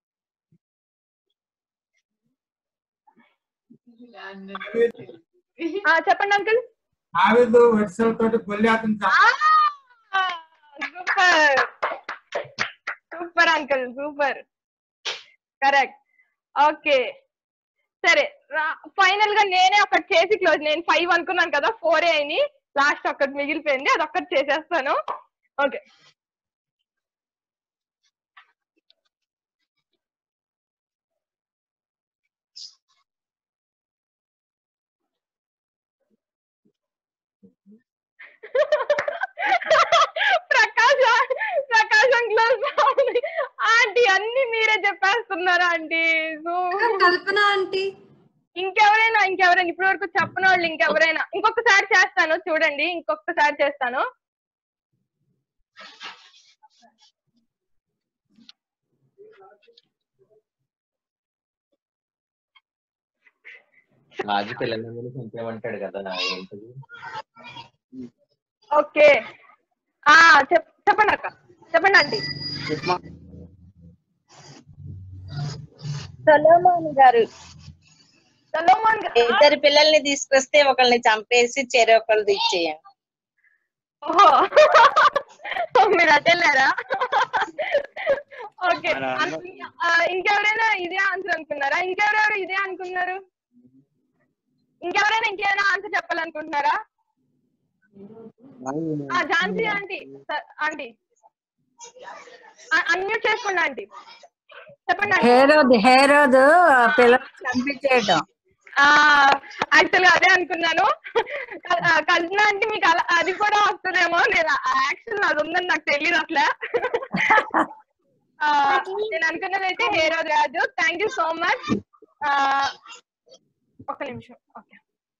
చెప్పండి అంకుల్ ఆవిదు వడిసెలతోటి గొల్లాతం super super uncle super correct okay సరే ఫైనల్ గా నేనే ఒకటి చేసి క్లోజ్ నేను ఫైవ్ అనుకున్నాను కదా ఫోర్ అయినాయి లాస్ట్ ఒక్కటి మిగిలిపోయింది అది ఒక్కటి చేసేస్తాను okay Prakash Prakash uncle aunty అన్ని మీరే చెప్పేస్తున్నారా ఆంటీ కల్పన ఆంటీ ఇంకెవరైనా ఇంకెవరైనా ఇప్పటి వరకు చెప్పని వాళ్ళు ఇంకెవరైనా ఇంకొకసారి చేస్తాను చూడండి ఇంకొకసారి చేస్తాను రాజు పిల్లలందరూ చంపేమంటాడు కదా ఏంటది ఓకే ఆ చెప్ చెప్పండి అక్క చెప్పండి ఆంటీ సొలోమోన్ గారు సొలోమోన్ ఇద్దరు పిల్లల్ని తీసుకొస్తే ఒకళ్ళని చంపేసి చెరి ఒకళ్ళది ఇచ్చేయండి ఓహో మీరు అటెళ్ళారా ఓకే మన అన్న- ఇంకెవరైనా ఇదే ఆన్సర్ అనుకున్నారా ఇంకెవరెవరు ఇదే అనుకున్నారు ఇంకెవరైనా ఇంకేమైనా ఆన్సర్ చెప్పాలనుకుంటున్నారా ఆ, ఝాన్సీ ఆంటీ స- ఆంటీ అన్మ్యూట్ చేసుకోండి ఆంటీ చెప్పండి ఆంటీ. హేరోద్ హేరోద్ పిల్లలు చంపించేయటం యాక్చువల్ గా అదే అనుకున్నాను కజిన్ అంటే మీకు అలా అది కూడా వస్తుందేమో నేను యాక్చువల్ అది ఉందని నాకు తెలియదు అసలు ఆ, నేను అనుకున్నది అయితే హేరో రాజు థ్యాంక్ యూ సో మచ్ ఒక నిమిషం ఓకే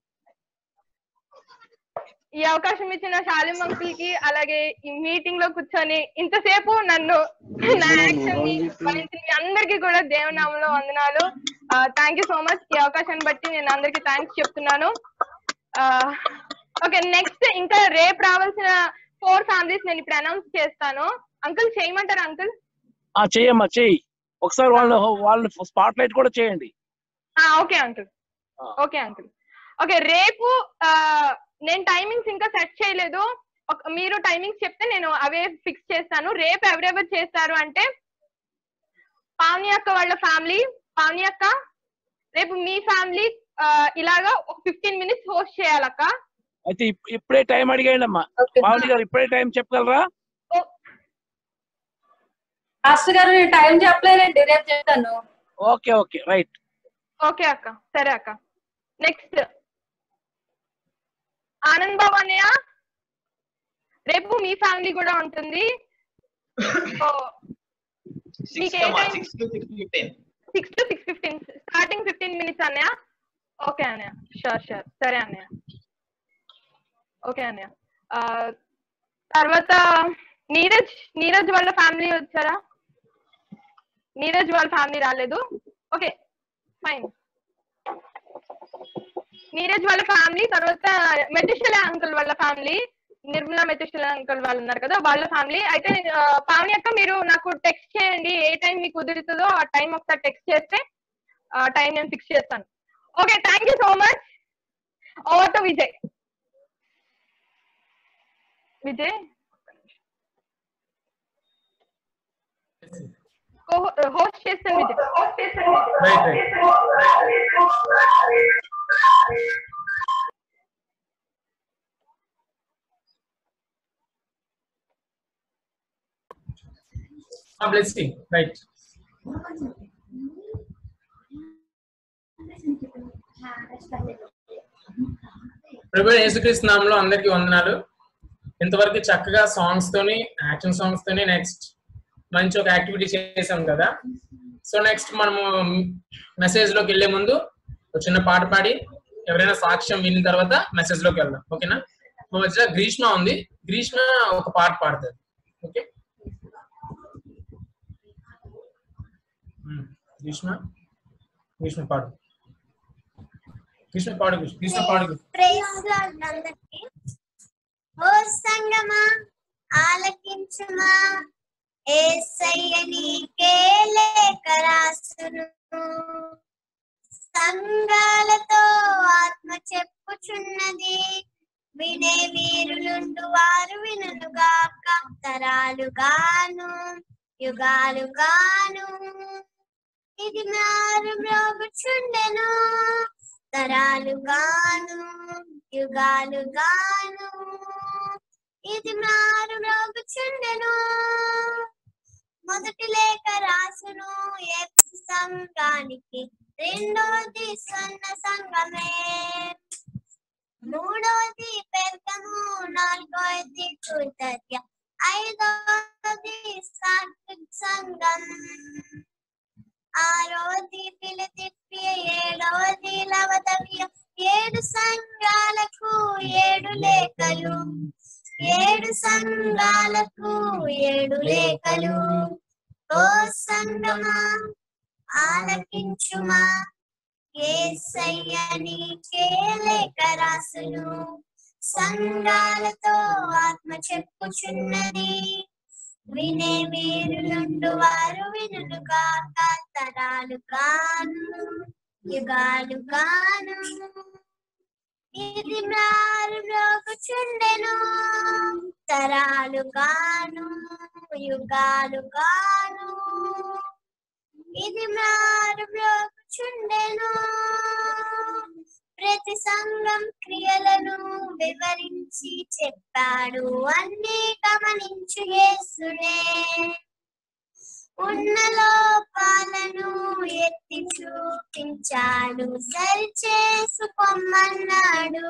ఈ అవకాశం ఇచ్చిన శాలిం అంకుల్ కి అలాగే ఈ మీటింగ్ లో కూర్చొని ఇంతసేపు నన్ను నా యాక్షన్ ని భరించిన మీ అందరికీ కూడా దేవనామంలో వందనాలు థ్యాంక్ యూ సో మచ్ ఈ అవకాశాన్ని బట్టి నేను అందరికీ థ్యాంక్స్ చెప్తున్నాను ఓకే నెక్స్ట్ ఇంకా రేపు రావాల్సిన ఫోర్ ఫ్యామిలీస్ నేను ఇప్పుడు అనౌన్స్ చేస్తాను అంకుల్ చేయమంటారా అంకుల్ ఆ చెయ్యమ్మా చెయ్యి ఒకసారి వాళ్ళ వాళ్ళని స్పాట్ లైట్ కూడా చేయండి okay uncle okay uncle okay రేపు ఆ, నేను టైమింగ్స్ ఇంకా సెట్ చేయలేదు ఒక- మీరు టైమింగ్స్ చెప్తే నేను అవే ఫిక్స్ చేస్తాను రేపు ఎవరెవరు చేస్తారు అంటే పావని అక్క వాళ్ళ ఫ్యామిలీ పావని అక్క రేపు మీ ఫ్యామిలీ ఇలాగా ఒక ఫిఫ్టీన్ మినిట్స్ హోస్ట్ చేయాలక్క అయితే ఇప్- ఇప్పుడే టైం అడిగాయండి అమ్మా పావని గారు ఇప్పుడే టైం చెప్పగలరా మాస్టర్ గారు నేను టైం చెప్పలేనండి రేపు చెప్తాను ఓకే ఓకే రైట్ ఓకే అక్క సరే అక్క నెక్స్ట్ ఆనంద్ బాబు అన్నయ్య రేపు మీ ఫ్యామిలీ కూడా ఉంటుంది సో మీకు ఏ time six to six fifteen six to six fifteen starting fifteen minutes అన్నయ్య ఓకే అన్నయ్య షూర్ షూర్ సరే అన్నయ్య ఓకే అన్నయ్య ఆ, తర్వాత నీరజ్ నీరజ్ వాళ్ళ ఫ్యామిలీ వచ్చారా నీరజ్ వాళ్ళ ఫ్యామిలీ రాలేదు ఓకే ఫైన్ నీరజ్ వాళ్ళ ఫ్యామిలీ తర్వాత మెటిస్టల్ అంకుల్ వాళ్ళ ఫ్యామిలీ నిర్మలా మెటిస్టల్ అంకుల్ వాళ్ళు ఉన్నారు కదా వాళ్ళ ఫ్యామిలీ అయితే ఆ, పావని అక్క మీరు నాకు టెక్స్ట్ చేయండి ఏ టైం మీకు కుదురుతుందో ఆ టైం ఒకసారి టెక్స్ట్ చేస్తే ఆ టైం నేను ఫిక్స్ చేస్తాను okay thank you so much over to Vijay Vijay host చేస్తాను విజయ్ హోస్ట్ చేస్తాను రైట్ రైట్ బ్లెస్సింగ్ రైట్ ప్రభు యేసుక్రీస్తు నామంలో అందరికీ వందనాలు ఇంతవరకు చక్కగా సాంగ్స్ తోని యాక్షన్ సాంగ్స్ తోని నెక్స్ట్ మంచి ఒక యాక్టివిటీ చేసాం కదా సో నెక్స్ట్ మనము మెసేజ్ లోకి వెళ్లే ముందు ఒక చిన్న పాట పాడి ఎవరైనా సాక్ష్యం విన్న తర్వాత మెసేజ్ లోకి వెళ్దాం ఓకేనా మా మధ్య గ్రీష్మ ఉంది గ్రీష్మ ఒక పాట పాడుతుంది ఓకే ఉమ్, గ్రీష్మ గ్రీష్మ పాడు గ్రీష్మ పాడు గ్రీష్మ గ్రీష్మ పాడు గ్రీష్మ. ప్రేస్ లార్డ్ అందరికీ ఓ సంగమా ఆలకించుమా ఏసయ్య నీకే లేఖ రాసును సంఘాలతో ఆత్మ చెప్పుచున్నది వినే వీరులుండు వారు వినుగాక తరాలుగాను యుగాలుగాను ఇది మారు మ్రోగుచుండెను తరాలుగాను యుగాలుగాను ఇది మారు మ్రోగుచుండెను మొదటి లేఖ రాసును ఎఫ్ సంఘానికి రెండోది స్వర్ణ సంఘమే మూడోది పెద్దము నాలుగోది కృతజ్ఞ ఐదోది సాత్విక సంఘం ఆరోది పిలితిప్పి ఏడవది లవదవ్య ఏడు సంఘాలకు ఏడు లేఖలు ఏడు సంఘాలకు ఏడు లేఖలు ఓ సంగమా ఆలకించుమా ఏసయ్య నీకే లేఖ రాసును సంఘాలతో ఆత్మ చెప్పుచున్నది వినే వీరులుండు వారు వినుగాక తరాలు గాను యుగాలు గాను ఇది మారు చుండెను తరాలు గాను యుగాలు గాను ఇది మారు చుండెను ప్రతి సంఘం క్రియలను వివరించి చెప్పాడు అన్ని గమనించు యేసునే ఉన్న లోపాలను ఎత్తి చూపించాడు సరి చేసుకోమన్నాడు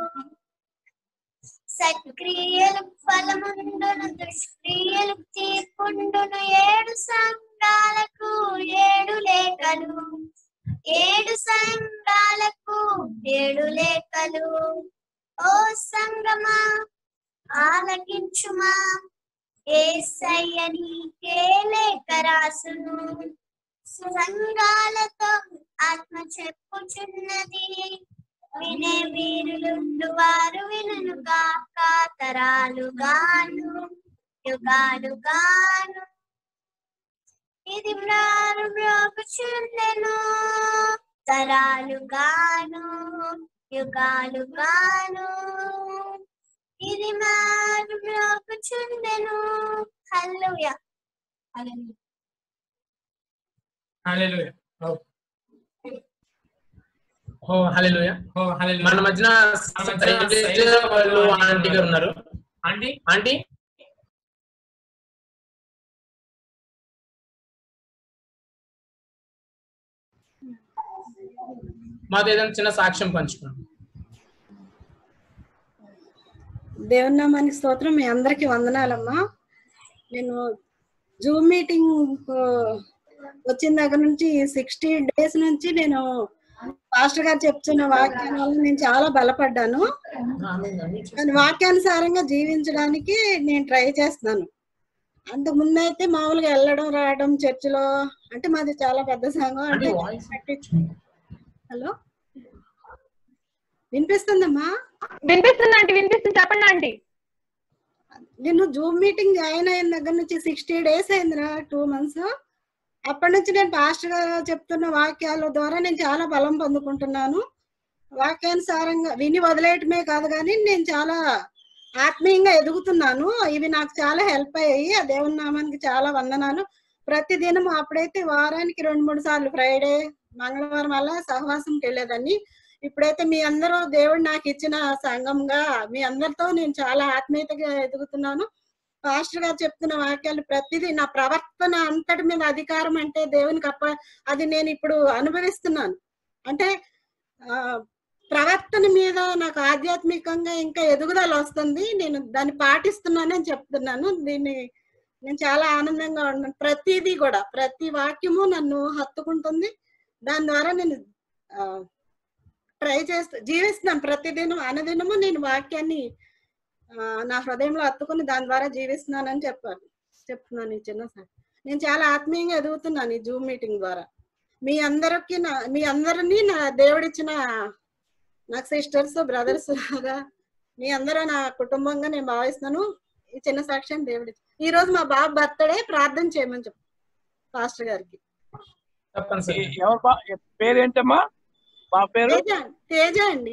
సక్రియలు ఫలముండును దుష్క్రియలు తీర్పుండును ఏడు సంఘాలకు ఏడు లేఖలు ఏడు సంఘాలకు ఏడు లేఖలు ఓ సంగమా ఆలకించుమా ఏసయ్య నీకే లేఖ రాసును సంఘాలతో ఆత్మ చెప్పుచున్నది వినే వీరులుండు వారు వినును గాక తరాలు గాను యుగాలు గాను ఇది మ్రారు మ్రోగుచుండెను తరాలు గాను యుగాలు గాను ఇది మారు మ్రోగుచుండెను హల్లెలూయా హల్లెలూయా హల్లెలూయా ఓ ఓ హల్లెలూయా ఓ హల్లెలూయా మన మధ్యన శైలజ వాళ్ళు ఆంటీ గారు ఉన్నారు ఆంటీ ఆంటీ మాతో ఏదైనా చిన్న సాక్ష్యం పంచుకోండి దేవుని నామానికి స్తోత్రం మీ అందరికి వందనాలమ్మా నేను జూమ్ మీటింగ్ వచ్చిన దగ్గర నుంచి సిక్స్టీ డేస్ నుంచి నేను పాస్టర్ గారు చెప్తున్న వాక్యం వల్ల నేను చాలా బలపడ్డాను కానీ వాక్యానుసారంగా జీవించడానికి నేను ట్రై చేస్తున్నాను అంతకు ముందు అయితే మామూలుగా వెళ్ళడం రావడం చర్చిలో అంటే మాది చాలా పెద్ద సంఘం అంటే హలో వినిపిస్తుందమ్మా వినిపిస్తుంది ఆంటీ వినిపిస్తుంది చెప్పండి ఆంటీ నేను జూమ్ మీటింగ్ జాయిన్ అయిన దగ్గర నుంచి సిక్స్టీ డేస్ అయిందిరా టూ మంత్స్ అప్పటి నుంచి నేను పాస్టర్ గారు చెప్తున్న వాక్యాల ద్వారా నేను చాలా బలం పొందుకుంటున్నాను వాక్యానుసారంగా విని వదిలేయటమే కాదు కానీ నేను చాలా ఆత్మీయంగా ఎదుగుతున్నాను ఇవి నాకు చాలా హెల్ప్ అయ్యాయి ఆ దేవుని నామానికి చాలా వందనాలు ప్రతి దినం అప్పుడైతే వారానికి రెండు మూడు సార్లు ఫ్రైడే మంగళవారం అలా సహవాసంకి వెళ్ళేదాన్ని ఇప్పుడైతే మీ అందరూ దేవుడు నాకు ఇచ్చిన సంఘంగా మీ అందరితో నేను చాలా ఆత్మీయతగా ఎదుగుతున్నాను పాస్టర్ గారు చెప్తున్న వాక్యాలు ప్రతిదీ నా ప్రవర్తన అంతటి మీద అధికారం అంటే దేవునికి అప్ప అది నేను ఇప్పుడు అనుభవిస్తున్నాను అంటే ఆ ప్రవర్తన మీద నాకు ఆధ్యాత్మికంగా ఇంకా ఎదుగుదల వస్తుంది నేను దాన్ని పాటిస్తున్నానని చెప్తున్నాను దీన్ని నేను చాలా ఆనందంగా ఉన్నాను ప్రతిదీ కూడా ప్రతి వాక్యము నన్ను హత్తుకుంటుంది దాని ద్వారా నేను ట్రై చేస్తూ జీవిస్తున్నాను ప్రతిదినం అనుదినము నేను వాక్యాన్ని ఆ, నా హృదయంలో హత్తుకుని దాని ద్వారా జీవిస్తున్నానని చెప్పాను చెప్తున్నాను ఈ చిన్న సార్ నేను చాలా ఆత్మీయంగా ఎదుగుతున్నాను ఈ జూమ్ మీటింగ్ ద్వారా మీ అందరికి నా మీ అందరినీ నా దేవుడిచ్చిన నాకు సిస్టర్స్ బ్రదర్స్ లాగా మీ అందరూ నా కుటుంబంగా నేను భావిస్తున్నాను ఈ చిన్న సాక్ష్యం దేవుడి ఈ రోజు మా బాబు బర్త్డే ప్రార్థన చేయమని చెప్పు పాస్టర్ గారికి తప్పనిసరి ఎవరు బా పేరేంటమ్మా మా పేరు తేజ తేజ అండి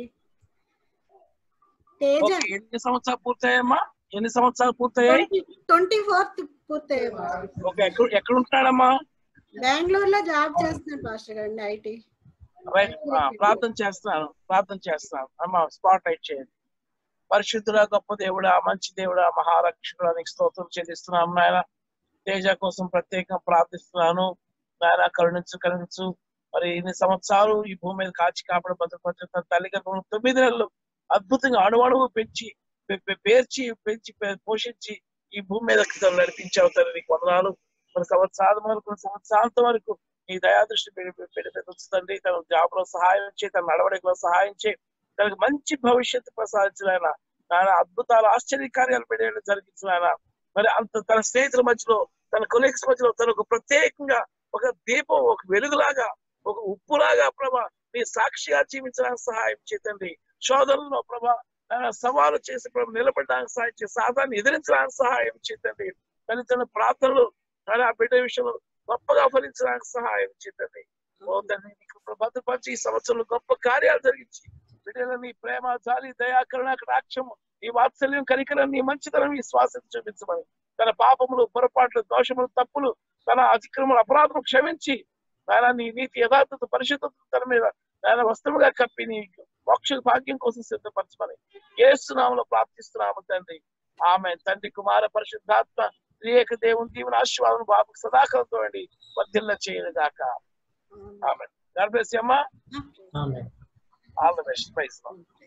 తేజ ఓకే, ఎన్ని సంవత్సరాలు పూర్తయ్యామ్మా ఎన్ని సంవత్సరాలు పూర్తయ్యాయి ట్వంటీ ఫోర్త్ పూర్తయ్యాయి ఓకే ఎక్కడ ఎక్కడ ఉంటున్నాడమ్మా బెంగళూరులో జాబ్ చేస్తున్నాడు పాస్టర్ గారు ఐటీ రైట్ ఆ, ప్రార్థన చేస్తున్నాను ప్రార్థన చేస్తున్నాను అమ్మ స్పాట్ లైట్ చేయండి పరిశుద్ధుడా గొప్ప దేవుడా మంచి దేవుడా మహారక్షకుడా నీకు స్తోత్రం చెల్లిస్తున్నాను నాయన తేజ కోసం ప్రత్యేకంగా ప్రార్థిస్తున్నాను నాయన కరుణించు కరుణించు మరి ఇన్ని సంవత్సరాలు ఈ భూమి మీద కాచి కాపాడు భద్రపరిచిన తన తల్లి గర్భంలో తొమ్మిది నెలలు అద్భుతంగా అణువణువు పెంచి పె- పె- పేర్చి పెంచి పె- పోషించి ఈ భూమి మీద తను నడిపించావు తల్లి నీకు వందనాలు కొన్ని సంవత్సరాల వరకు కొన్ని సంవత్సరాంతం వరకు నీ దయాదృష్టి పెడి పెడి పెడి ఉంచుతండి తన జాబ్ లో సహాయం చేయి తన నడవడికలో సహాయం చేయి తనకు మంచి భవిష్యత్తు ప్రసాదించిన ఆయన అద్భుతాలు ఆశ్చర్య కార్యాలు పెట్టేయడం జరిగించిన ఆయన మరి అంత తన స్నేహితుల మధ్యలో తన కొలీగ్స్ మధ్యలో తనకు ప్రత్యేకంగా ఒక దీపం ఒక వెలుగులాగా ఒక ఉప్పులాగా ప్రభా నీ సాక్షిగా జీవించడానికి సహాయం చేతండి శోధనలో ప్రభా ఆయన సవాలు చేసి ప్రభు నిలబడడానికి సహాయం చేసి సాధారణ ఎదిరించడానికి సహాయం చేతండి కానీ తన ప్రార్థనలు కానీ ఆ బిడ్డ విషయంలో గొప్పగా ఫలించడానికి సహాయం చేతండి ఓ తండ్రి నీకు భద్రపరిచి ఈ సంవత్సరంలో గొప్ప కార్యాలు జరిగించి బిడ్డల నీ ప్రేమ జాలి దయా కరుణ కటాక్షము ఈ వాత్సల్యం కనికరం నీ మంచితనం ఈ శ్వాస చూపించమని తన పాపములు పొరపాట్లు దోషములు తప్పులు తన అతిక్రమలు అపరాధము క్షమించి ఆయన నీ నీతి యథార్థత పరిశుద్ధత తన మీద ఆయన వస్త్రముగా కప్పి నీ మోక్ష భాగ్యం కోసం సిద్ధపరచమని ఏసునామలో ప్రార్థిస్తున్నాము తండ్రి ఆమె తండ్రి కుమార పరిశుద్ధాత్మ త్రియేక దేవుని దీవెన ఆశీర్వాదం బాబుకు సదాకాలంతో అండి వర్ధిల్ల చేయను గాక ఆమె గాడ్ బ్లెస్ యూ అమ్మా ఆమేన్. ఆల్ ద బెస్ట్ ప్రైజ్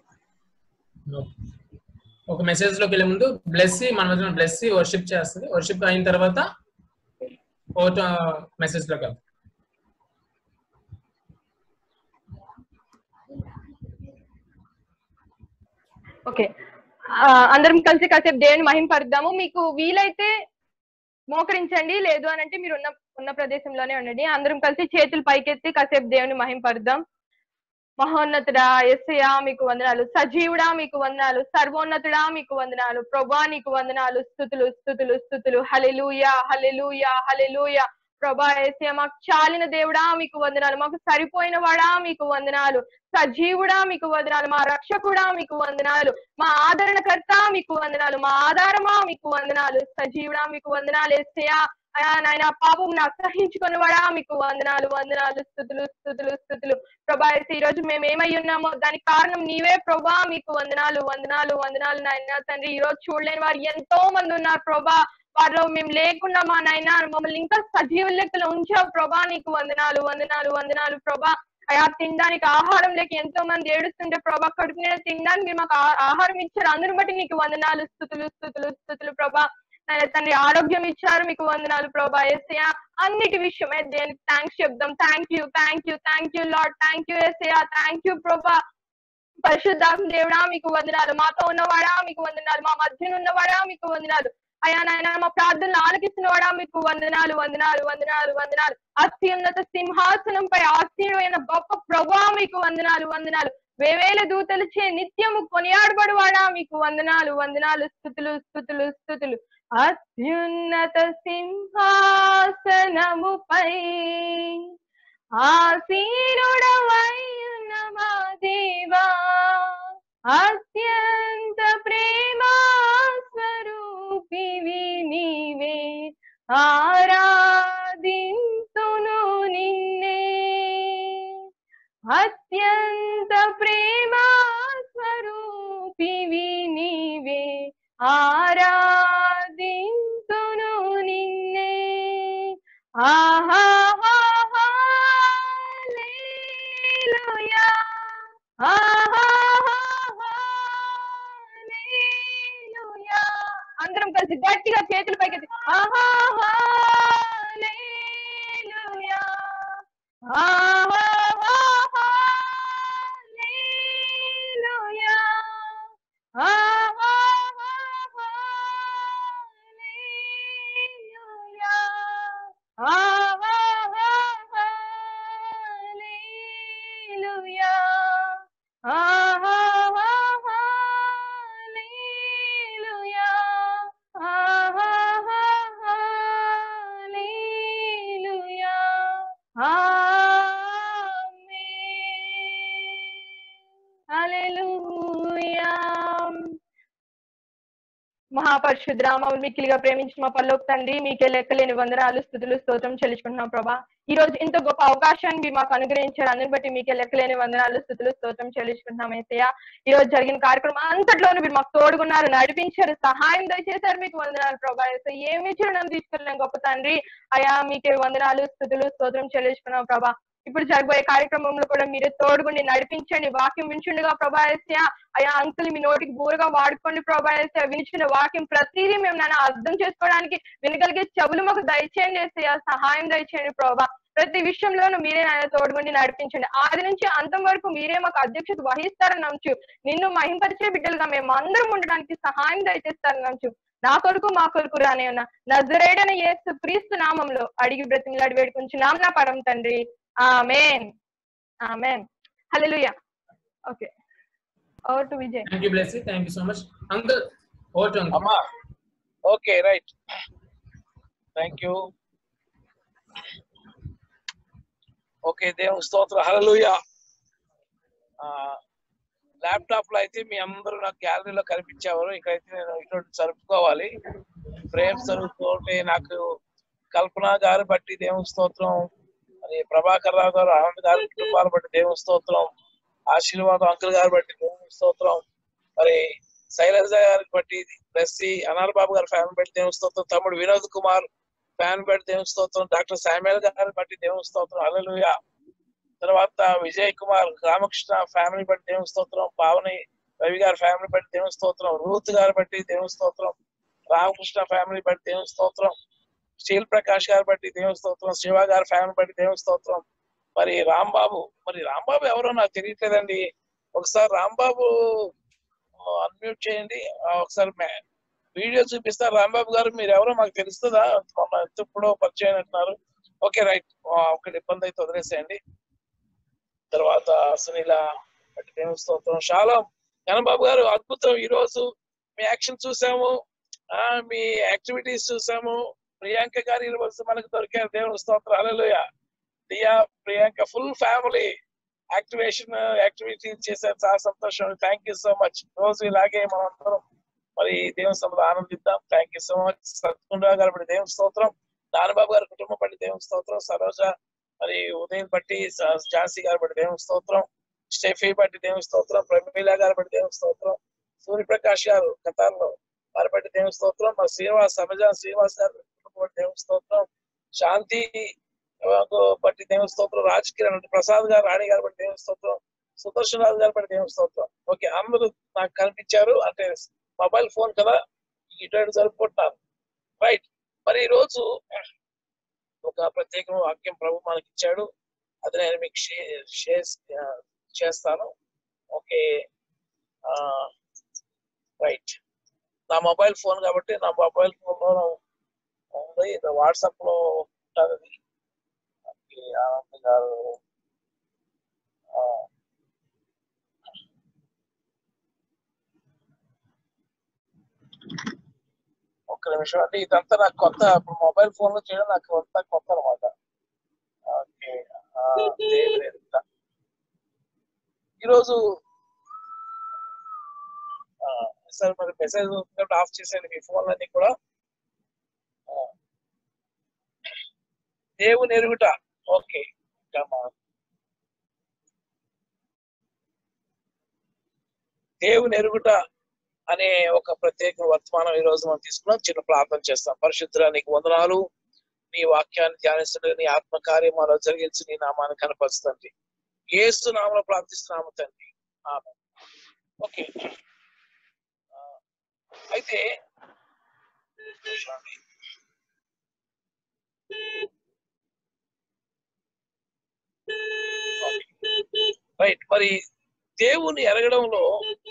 ఒక మెసేజ్ లోకి వెళ్ళే ముందు బ్లెస్సి మన మధ్య బ్లెస్సి వర్షిప్ చేస్తుంది వర్షిప్ అయిన తర్వాత ఓట మెసేజ్ లోకి వెళ్తాం ఓకే ఆ, అందరం కలిసి కాసేపు దేవుని మహింపరుద్దాము మీకు వీలైతే మోకరించండి లేదు అని అంటే మీరు ఉన్న ఉన్న ప్రదేశంలోనే ఉండండి అందరం కలిసి చేతులు పైకెత్తి కాసేపు దేవుని మహింపరుద్దాం మహోన్నతుడా ఎస్సయా మీకు వందనాలు సజీవుడా మీకు వందనాలు సర్వోన్నతుడా మీకు వందనాలు ప్రభా నీకు వందనాలు స్థుతులు స్థుతులు స్థుతులు హలెలూయా హలెలూయా హలెలూయా ప్రభా ఏసయ మాకు చాలిన దేవుడా మీకు వందనాలు మాకు సరిపోయిన వాడా మీకు వందనాలు సజీవుడా మీకు వందనాలు మా రక్షకుడా మీకు వందనాలు మా ఆదరణకర్త మీకు వందనాలు మా ఆధారమా మీకు వందనాలు సజీవుడా మీకు వందనాలు ఏసయా అయా నాయన పాపం అసహించుకుని వాడా మీకు వందనాలు వందనాలు స్థుతులు స్థుతులు స్థుతులు ప్రభా ఏసీ, ఈ రోజు మేము ఏమై ఉన్నామో దానికి కారణం నీవే ప్రభా మీకు వందనాలు వందనాలు వందనాలు నాయన తండ్రి ఈ రోజు చూడలేని వారు ఎంతో మంది ఉన్నారు ప్రభా వారిలో మేము లేకుండా మా నాయన మమ్మల్ని ఇంకా సజీవ లెక్కలు ఉంచావు ప్రభా నీకు వందనాలు వందనాలు వందనాలు ప్రభా అయా తినడానికి ఆహారం లేక ఎంతో మంది ఏడుస్తుంటే ప్రభా కడుపు మీద తినడానికి మీరు మాకు ఆ- ఆహారం ఇచ్చారు అందరిని బట్టి నీకు వందనాలు స్థుతులు స్థుతులు స్థుతులు ప్రభా నాయన తండ్రి ఆరోగ్యం ఇచ్చారు మీకు వందనాలు ప్రభా ఎస్యా అన్నిటి విషయమే దేనికి థ్యాంక్స్ చెప్దాం thank you thank you thank you Lord thank you ఎస్ఐయా థ్యాంక్ యూ ప్రభా పరిశుద్ధాత్మ దేవుడా మీకు వందనాలు మాతో ఉన్నవాడా మీకు వందనాలు మా మధ్యన ఉన్నవాడా మీకు వందనాలు అయ్యా నాయన మా ప్రార్థనలు ఆలకిస్తున్నవాడా మీకు వందనాలు వందనాలు వందనాలు వందనాలు అత్యున్నత సింహాసనంపై ఆసీనుడైన గొప్ప ప్రభా మీకు వందనాలు వందనాలు వేవేల దూతలచే నిత్యము కొనియాడబడువాడా మీకు వందనాలు వందనాలు స్థుతులు స్థుతులు స్థుతులు అత్యున్నత సింహాసనముపై ఆసీనుడవై ఉన్న మా దేవా అత్యంత ప్రేమా స్వరూపివి నీవే ఆరాధింతును నిన్నే అత్యంత ప్రేమా స్వరూపివి నీవే ఆరాధింతును నిన్నే ఆహా అందరం కలిసి గట్టిగా చేతులు పైకి ఆహా మహాపరిశుద్ధ మమ్మల్ని మిక్కిలిగా ప్రేమించిన మా పల్లోకి తండ్రి మీకే లెక్కలేని వందనాలు స్థుతులు స్తోత్రం చెల్లించుకుంటున్నాం ప్రభా ఈ రోజు ఇంత గొప్ప అవకాశాన్ని మీరు మాకు అనుగ్రహించారు అందరిని బట్టి మీకే లెక్కలేని వందనాలు స్థుతులు స్తోత్రం చెల్లించుకుంటున్నాం ఏసయ్య ఈ రోజు జరిగిన కార్యక్రమం అంతట్లోనూ మీరు మాకు తోడుగున్నారు నడిపించారు సహాయం దయచేశారు మీకు వందనాలు ప్రభా ఏసయ్య ఏమి చిరునం తీసుకెళ్ళిన గొప్ప తండ్రి అయా మీకే వందనాలు స్థుతులు స్తోత్రం చెల్లించుకున్నాం ప్రభా ఇప్పుడు జరగబోయే కార్యక్రమంలో కూడా మీరే తోడుగుండి నడిపించండి వాక్యం వించుండగా ప్రభాయస్య అయా అంకుల్ మీ నోటికి బూరగా వాడుకోండి ప్రభాయస్య వినిచిన వాక్యం ప్రతిదీ మేము నాన్న అర్థం చేసుకోవడానికి వినగలిగే చెవులు మాకు దయచేయండి ఏసయ్య సహాయం దయచేయండి ప్రభా ప్రతి విషయంలోనూ మీరే నాయన తోడుగుండి నడిపించండి ఆది నుంచి అంతం వరకు మీరే మాకు అధ్యక్షత వహిస్తారని నమ్ముచు నిన్ను మహింపరిచే బిడ్డలుగా మేము అందరం ఉండడానికి సహాయం దయచేస్తారని నమ్ముచు నా కొరకు మా కొరకు రానే ఉన్న నజరేడని యేసు క్రీస్తు నామంలో అడిగి బ్రతిమలాడి వేడుకుంటున్నాం నా పరం తండ్రి ఆమెన్ ఆమెన్ హల్లెలూయా okay over to Vijay thank you bless thank you so much uncle over to uncle అమ్మా okay right thank you okay దేవుని స్తోత్ర హల్లెలూయా ల్యాప్టాప్ లో అయితే మీ అందరూ నాకు గ్యాలరీలో కనిపించేవారు ఇక్కడైతే నేను ఇటువంటి జరుపుకోవాలి ఫ్రేమ్స్ జరుగుతుంటే నాకు కల్పన గారు బట్టి దేవుని స్తోత్రం మరి ప్రభాకర్ రావు గారు ఆనంద్ గారి కుటుంబాలు బట్టి దేవుని స్తోత్రం ఆశీర్వాదం అంకుల్ గారు బట్టి దేవుని స్తోత్రం మరి శైలజ గారికి బట్టి బ్లెస్సి అనాల్ బాబు గారి ఫ్యామిలీ బట్టి దేవుని స్తోత్రం తమ్ముడు వినోద్ కుమార్ ఫ్యాన్ బట్టి దేవుని స్తోత్రం డాక్టర్ శామ్యుల్ గారిని బట్టి దేవుని స్తోత్రం హల్లెలూయా తర్వాత విజయ్ కుమార్ రామకృష్ణ ఫ్యామిలీ బట్టి దేవుని స్తోత్రం పావని రవి గారి ఫ్యామిలీ బట్టి దేవుని స్తోత్రం రూత్ గారి బట్టి దేవుని స్తోత్రం రామకృష్ణ ఫ్యామిలీ బట్టి దేవుని స్తోత్రం శీల్ ప్రకాష్ గారి బట్టి దేవుని స్తోత్రం శివ గారి ఫ్యామిలీ బట్టి దేవుని స్తోత్రం మరి రాంబాబు మరి రాంబాబు ఎవరో నాకు తెలియట్లేదండి ఒకసారి రాంబాబు అన్మ్యూట్ చేయండి ఆ, ఒకసారి మే- వీడియో చూపిస్తారు రాంబాబు గారు మీరు ఎవరో మాకు తెలుస్తుందా మొన్న ఎప్పుడో పరిచయం అంటున్నారు ఓకే రైట్ ఒకటి ఇబ్బంది అయితే వదిలేసేయండి తర్వాత సునీల బట్టి దేవుని స్తోత్రం శాలం గణబాబు గారు అద్భుతం ఈ రోజు మీ యాక్షన్ చూసాము ఆ మీ యాక్టివిటీస్ చూసాము ప్రియాంక గారు ఈ రోజు మనకు దొరికారు దేవుని స్తోత్రం అలలోయ దియా Priyanka full family activation activities చేశారు చాలా సంతోషం థ్యాంక్ యూ సో మచ్ రోజు ఇలాగే మనం అందరం మరి దేవుని సభలో ఆనందిద్దాం థ్యాంక్ యూ సో మచ్ సత్కుండరావు గారు బట్టి దేవుని స్తోత్రం నానబాబు గారి కుటుంబం బట్టి దేవుని స్తోత్రం సరోజ మరి ఉదయం బట్టి స- ఝాన్సీ గారు బట్టి దేవుని స్తోత్రం స్టెఫీ బట్టి దేవుని స్తోత్రం ప్రమీల గారు బట్టి దేవుని స్తోత్రం సూర్యప్రకాష్ గారు కథాల్లో వారి బట్టి దేవుని స్తోత్రం మా శ్రీనివాస్ సమజాన్ శ్రీనివాస్ గారు కుటుంబం బట్టి దేవుని స్తోత్రం శాంతి ఆ, బట్టి దేవుని స్తోత్రం రాజ్ కిరణ్ అంటే ప్రసాద్ గారు రాణి గారు బట్టి దేవుని స్తోత్రం సుదర్శన్ రాజు గారు బట్టి దేవుని స్తోత్రం ఓకే అందరూ నాకు కనిపించారు అంటే మొబైల్ ఫోన్ కదా ఇటు అటు జరుపుకుంటున్నారు రైట్ మరి ఈ రోజు ఒక ప్రత్యేక వాక్యం ప్రభు మనకి ఇచ్చాడు అది నేను మీకు షే- షేర్ ఆ, చేస్తాను ఓకే రైట్ నా మొబైల్ ఫోన్ కాబట్టి నా మొబైల్ ఫోన్ లో ఉంది వాట్సాప్ లో ఉంటుంది అది ఓకే, ఆనంద్ గారు ఆ, ఒక్క నిమిషం అంటే ఇదంతా నాకు కొత్త ఇప్పుడు మొబైల్ ఫోన్ లో చేయడం నాకు అంతా కొత్త అనమాట ఓకే ఆ, దేవుని ఎదుట. ఈరోజు ఆ, సార్ మరి మెసేజ్ వచ్చినప్పుడు ఆఫ్ చేసేయండి మీ ఫోన్ అన్ని కూడా ఆ, దేవుని ఎరుగుట ఓకే ఇంకా మా- దేవుని ఎరుగుట అనే ఒక ప్రత్యేక వర్తమానం ఈ రోజు మనం తీసుకున్నాం చిన్న ప్రార్థన చేస్తాం పరిశుద్ధ నీకు వందనాలు నీ వాక్యాన్ని ధ్యానిస్తుండగా నీ ఆత్మ కార్యమాలో జరిగించి నీ నామాన్ని కనపరుస్తుంది ఏసు నామలో ప్రార్థిస్తున్నాము తండ్రి ఆమె ఓకే ఆ, అయితే చూడండి. రైట్ మరి దేవుని ఎరగడంలో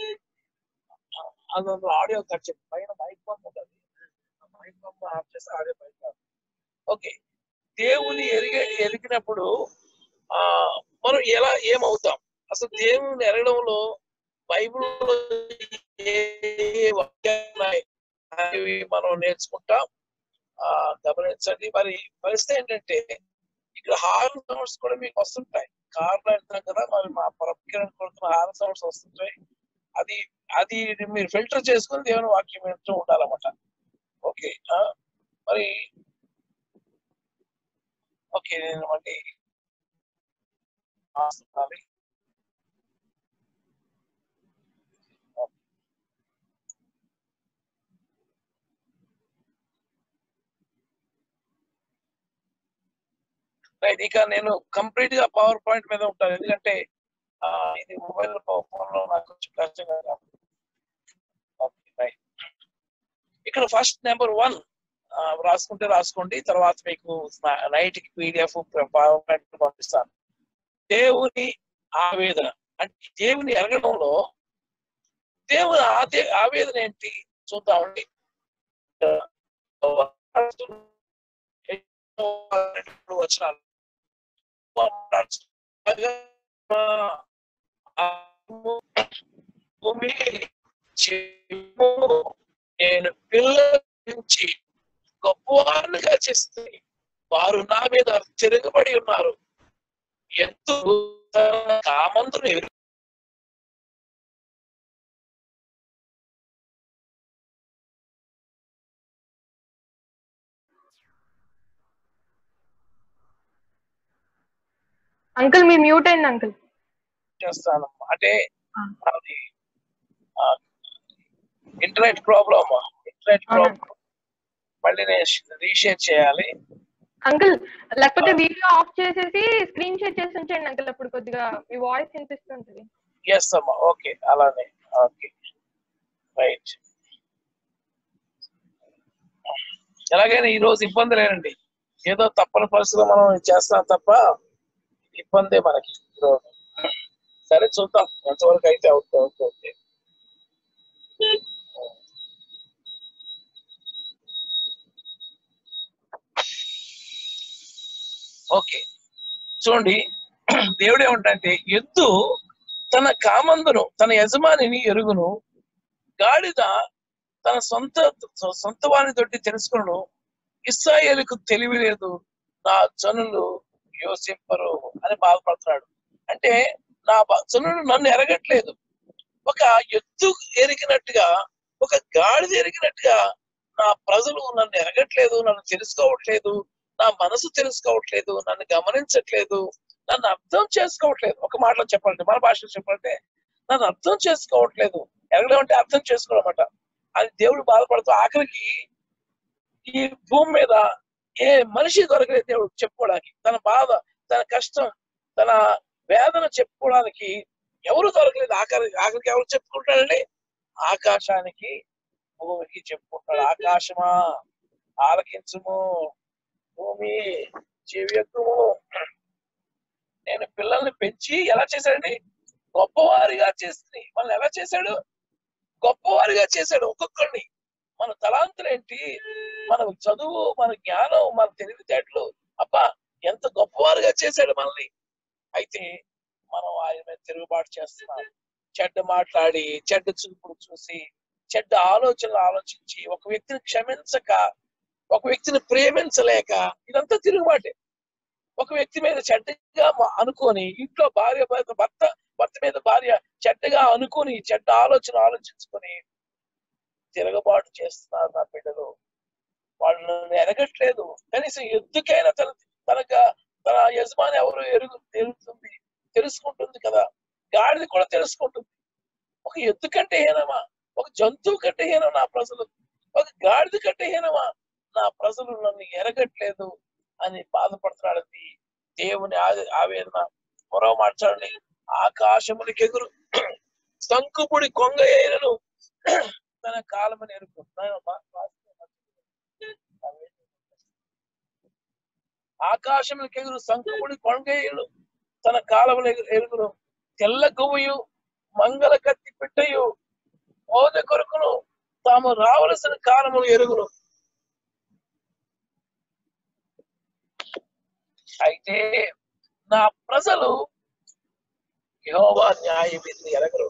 అందులో ఆడియో కట్ చెప్పి పైన మైక్ బొమ్మ ఉంటుంది మైక్ బొమ్మ ఆఫ్ చేస్తే ఆడియో బయట ఓకే దేవుని ఎరిగే ఎరిగినప్పుడు ఆ మనం ఎలా ఏమవుతాం అసలు దేవుని ఎరగడంలో బైబిల్లో ఏ ఏ వాక్యాలు ఉన్నాయి అనేవి మనం నేర్చుకుంటాం ఆ గమనించండి మరి పరిస్థితి ఏంటంటే ఇక్కడ హార్న్ సౌండ్స్ కూడా మీకు వస్తుంటాయి కార్లో వెళ్తాం కదా మరి మా ప్రొక్యూరెంట్ కొడుతున్న హార్న్ సౌండ్స్ వస్తుంటాయి అది అది మీరు ఫిల్టర్ చేసుకుని దేవుని వాక్యం వింటూ ఉండాలన్నమాట ఓకే ఆ, మరి ఓకే నేను మళ్ళీ రాస్తున్నాను. రైట్ ఇక నేను కంప్లీట్ గా పవర్ పాయింట్ మీద ఉంటాను ఎందుకంటే ఆ, ఇది మొబైల్ ఫోన్ లో నాకు కొంచెం కష్టంగా కాబట్టి. Okay, right. ఇక్కడ ఫస్ట్ నెంబర్ వన్ రాసుకుంటే రాసుకోండి తర్వాత మీకు నైట్ కి పీడిఎఫ్ పవర్ పాయింట్ పంపిస్తాను దేవుని ఆవేదన అంటే దేవుని ఎరగడంలో దేవుని ఆదే- ఆవేదన ఏంటి చూద్దామండి వచ్చినాలు భూమి చెమ్ము నేను పిల్లల నుంచి గొప్పవాళ్ళుగా చేస్తే వారు నా మీద తిరగబడి ఉన్నారు ఎంతో కామందును ఎరుగు అంకుల్ మీ మ్యూట్ అయింది అంకుల్ చేస్తాను అంటే అది ఇంటర్నెట్ ప్రాబ్లమ్ ఇంటర్నెట్ ప్రాబ్లం మళ్ళీ నేను రీషేర్ చేయాలి అంకుల్ లేకపోతే వీడియో ఆఫ్ చేసేసి స్క్రీన్ షేర్ చేసి ఉంచండి అంకుల్ అప్పుడు కొద్దిగా మీ వాయిస్ వినిపిస్తుంటది ఎస్ అమ్మా ఓకే అలానే ఓకే రైట్ ఎలాగైనా ఈ రోజు ఇబ్బంది లేనండి ఏదో తప్పని పరిస్థితిలో మనం చేస్తాం తప్ప ఇబ్బందే మనకి ఈరోజు సరే చూద్దాం ఎంతవరకు అయితే అవుతుంది అవుతుంది ఓకే చూడండి దేవుడు ఏమంటే ఎద్దు తన కామందును తన యజమానిని ఎరుగును గాడిద తన సొంత సొంత వాని తోటి తెలుసుకును ఇస్రాయేలుకు తెలివి లేదు నా జనులు యోసింపరు అని బాధపడుతున్నాడు అంటే నా బ- జనులు నన్ను ఎరగట్లేదు ఒక ఎద్దు ఎరిగినట్టుగా ఒక గాడిద ఎరిగినట్టుగా నా ప్రజలు నన్ను ఎరగట్లేదు నన్ను తెలుసుకోవట్లేదు నా మనసు తెలుసుకోవట్లేదు నన్ను గమనించట్లేదు నన్ను అర్థం చేసుకోవట్లేదు ఒక మాటలో చెప్పాలంటే మన భాషలో చెప్పాలంటే నన్ను అర్థం చేసుకోవట్లేదు ఎరగడం అంటే అర్థం చేసుకోవడం అన్నమాట అది దేవుడు బాధపడుతూ ఆఖరికి ఈ భూమి మీద ఏ మనిషి దొరకలేదు దేవుడు చెప్పుకోవడానికి తన బాధ తన కష్టం తన వేదన చెప్పుకోవడానికి ఎవరు దొరకలేదు ఆఖరి ఆఖరికి ఎవరు చెప్పుకుంటాడండి ఆకాశానికి భూమికి చెప్పుకుంటాడు ఆకాశమా ఆలకించుము భూమి జీవ్యత్వము నేను పిల్లల్ని పెంచి ఎలా చేశాడండి గొప్పవారిగా చేసి మనల్ని ఎలా చేశాడు గొప్పవారిగా చేశాడు ఒక్కొక్కరిని మన తలాంతులు ఏంటి మన చదువు మన జ్ఞానం మన తెలివితేటలు అబ్బా ఎంత గొప్పవారుగా చేశాడు మనల్ని అయితే మనం ఆయన మీద తిరుగుబాటు చేస్తున్నాం చెడ్డ మాట్లాడి చెడ్డ చూపులు చూసి చెడ్డ ఆలోచనలు ఆలోచించి ఒక వ్యక్తిని క్షమించక ఒక వ్యక్తిని ప్రేమించలేక ఇదంతా తిరుగుబాటే ఒక వ్యక్తి మీద చెడ్డగా మ- అనుకొని ఇంట్లో భార్య భర్త భర్త భర్త మీద భార్య చెడ్డగా అనుకొని చెడ్డ ఆలోచన ఆలోచించుకొని తిరగబాటు చేస్తున్నారు నా బిడ్డలు వాళ్ళు నన్ను ఎరగట్లేదు కనీసం ఎందుకైనా తన తనక తన యజమాని ఎవరు ఎరుగు ఎరుగుతుంది తెలుసుకుంటుంది కదా గాడిది కూడా తెలుసుకుంటుంది ఒక ఎద్దు కంటే హీనమా ఒక జంతువు కంటే హీనం నా ప్రజలు ఒక గాడిద కంటే హీనమా నా ప్రజలు నన్ను ఎరగట్లేదు అని బాధపడుతున్నాడని దేవుని ఆ- ఆవేదన మరో మార్చాలని ఆకాశమునికి ఎగురు సంకుపుడి కొంగ అయినను తన కాలమని ఎరుకుంటున్నాను ఆకాశములకు ఎగురు సంకుపుడి కొంగయ్యలు తన కాలములు ఎరుగును తెల్ల గువ్వయు మంగళ కత్తి పిట్టయు ఓద కొరకును తాము రావలసిన కాలములు ఎరుగును అయితే నా ప్రజలు యహోవా న్యాయ విధిని ఎరగరు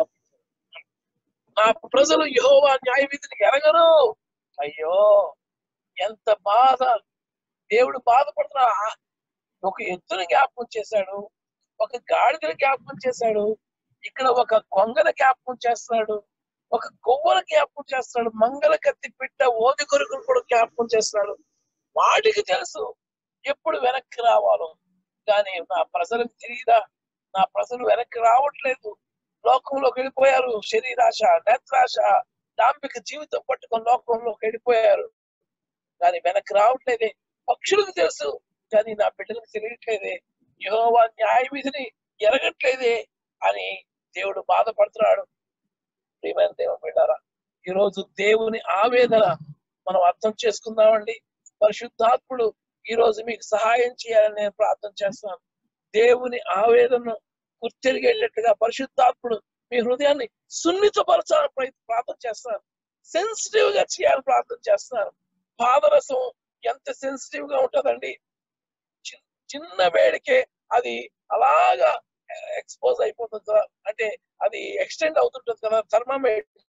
నా ప్రజలు యహోవా న్యాయ విధిని ఎరగరు అయ్యో ఎంత బాధ దేవుడు బాధపడుతున్నా ఒక ఎద్దును జ్ఞాపకం చేశాడు ఒక గాడిదను జ్ఞాపకం చేశాడు ఇక్కడ ఒక కొంగను జ్ఞాపకం చేస్తున్నాడు ఒక కొవ్వను జ్ఞాపకం చేస్తున్నాడు మంగళ కత్తి పిట్ట ఓది కొరుకును కూడా జ్ఞాపకం చేస్తున్నాడు వాటికి తెలుసు ఎప్పుడు వెనక్కి రావాలో కానీ నా ప్రజలకు తెలియదా నా ప్రజలు వెనక్కి రావట్లేదు లోకంలోకి వెళ్ళిపోయారు శరీరాశ నేత్రాశ దాంపిక జీవితం పట్టుకొని లోకంలోకి వెళ్ళిపోయారు కానీ వెనక్కి రావట్లేదే పక్షులకు తెలుసు కానీ నా బిడ్డలకు తెలియట్లేదే యెహోవా న్యాయ విధిని ఎరగట్లేదే అని దేవుడు బాధపడుతున్నాడు ప్రియమైన దేవుని బిడ్డారా ఈ రోజు దేవుని ఆవేదన మనం అర్థం చేసుకుందామండి పరిశుద్ధాత్ముడు ఈ రోజు మీకు సహాయం చేయాలని నేను ప్రార్థన చేస్తున్నాను దేవుని ఆవేదనను గుర్తెరిగేటట్టుగా పరిశుద్ధాత్ముడు మీ హృదయాన్ని సున్నితపరచాలని ప్రయత్- ప్రార్థన చేస్తున్నాను సెన్సిటివ్ గా చేయాలని ప్రార్థన చేస్తున్నాను పాదరసం ఎంత సెన్సిటివ్ గా ఉంటుందండి చిన్- చిన్న వేడికే అది అలాగా ఎక్స్పోజ్ అయిపోతుంది కదా అంటే అది ఎక్స్టెండ్ అవుతుంటుంది కదా థర్మామీటర్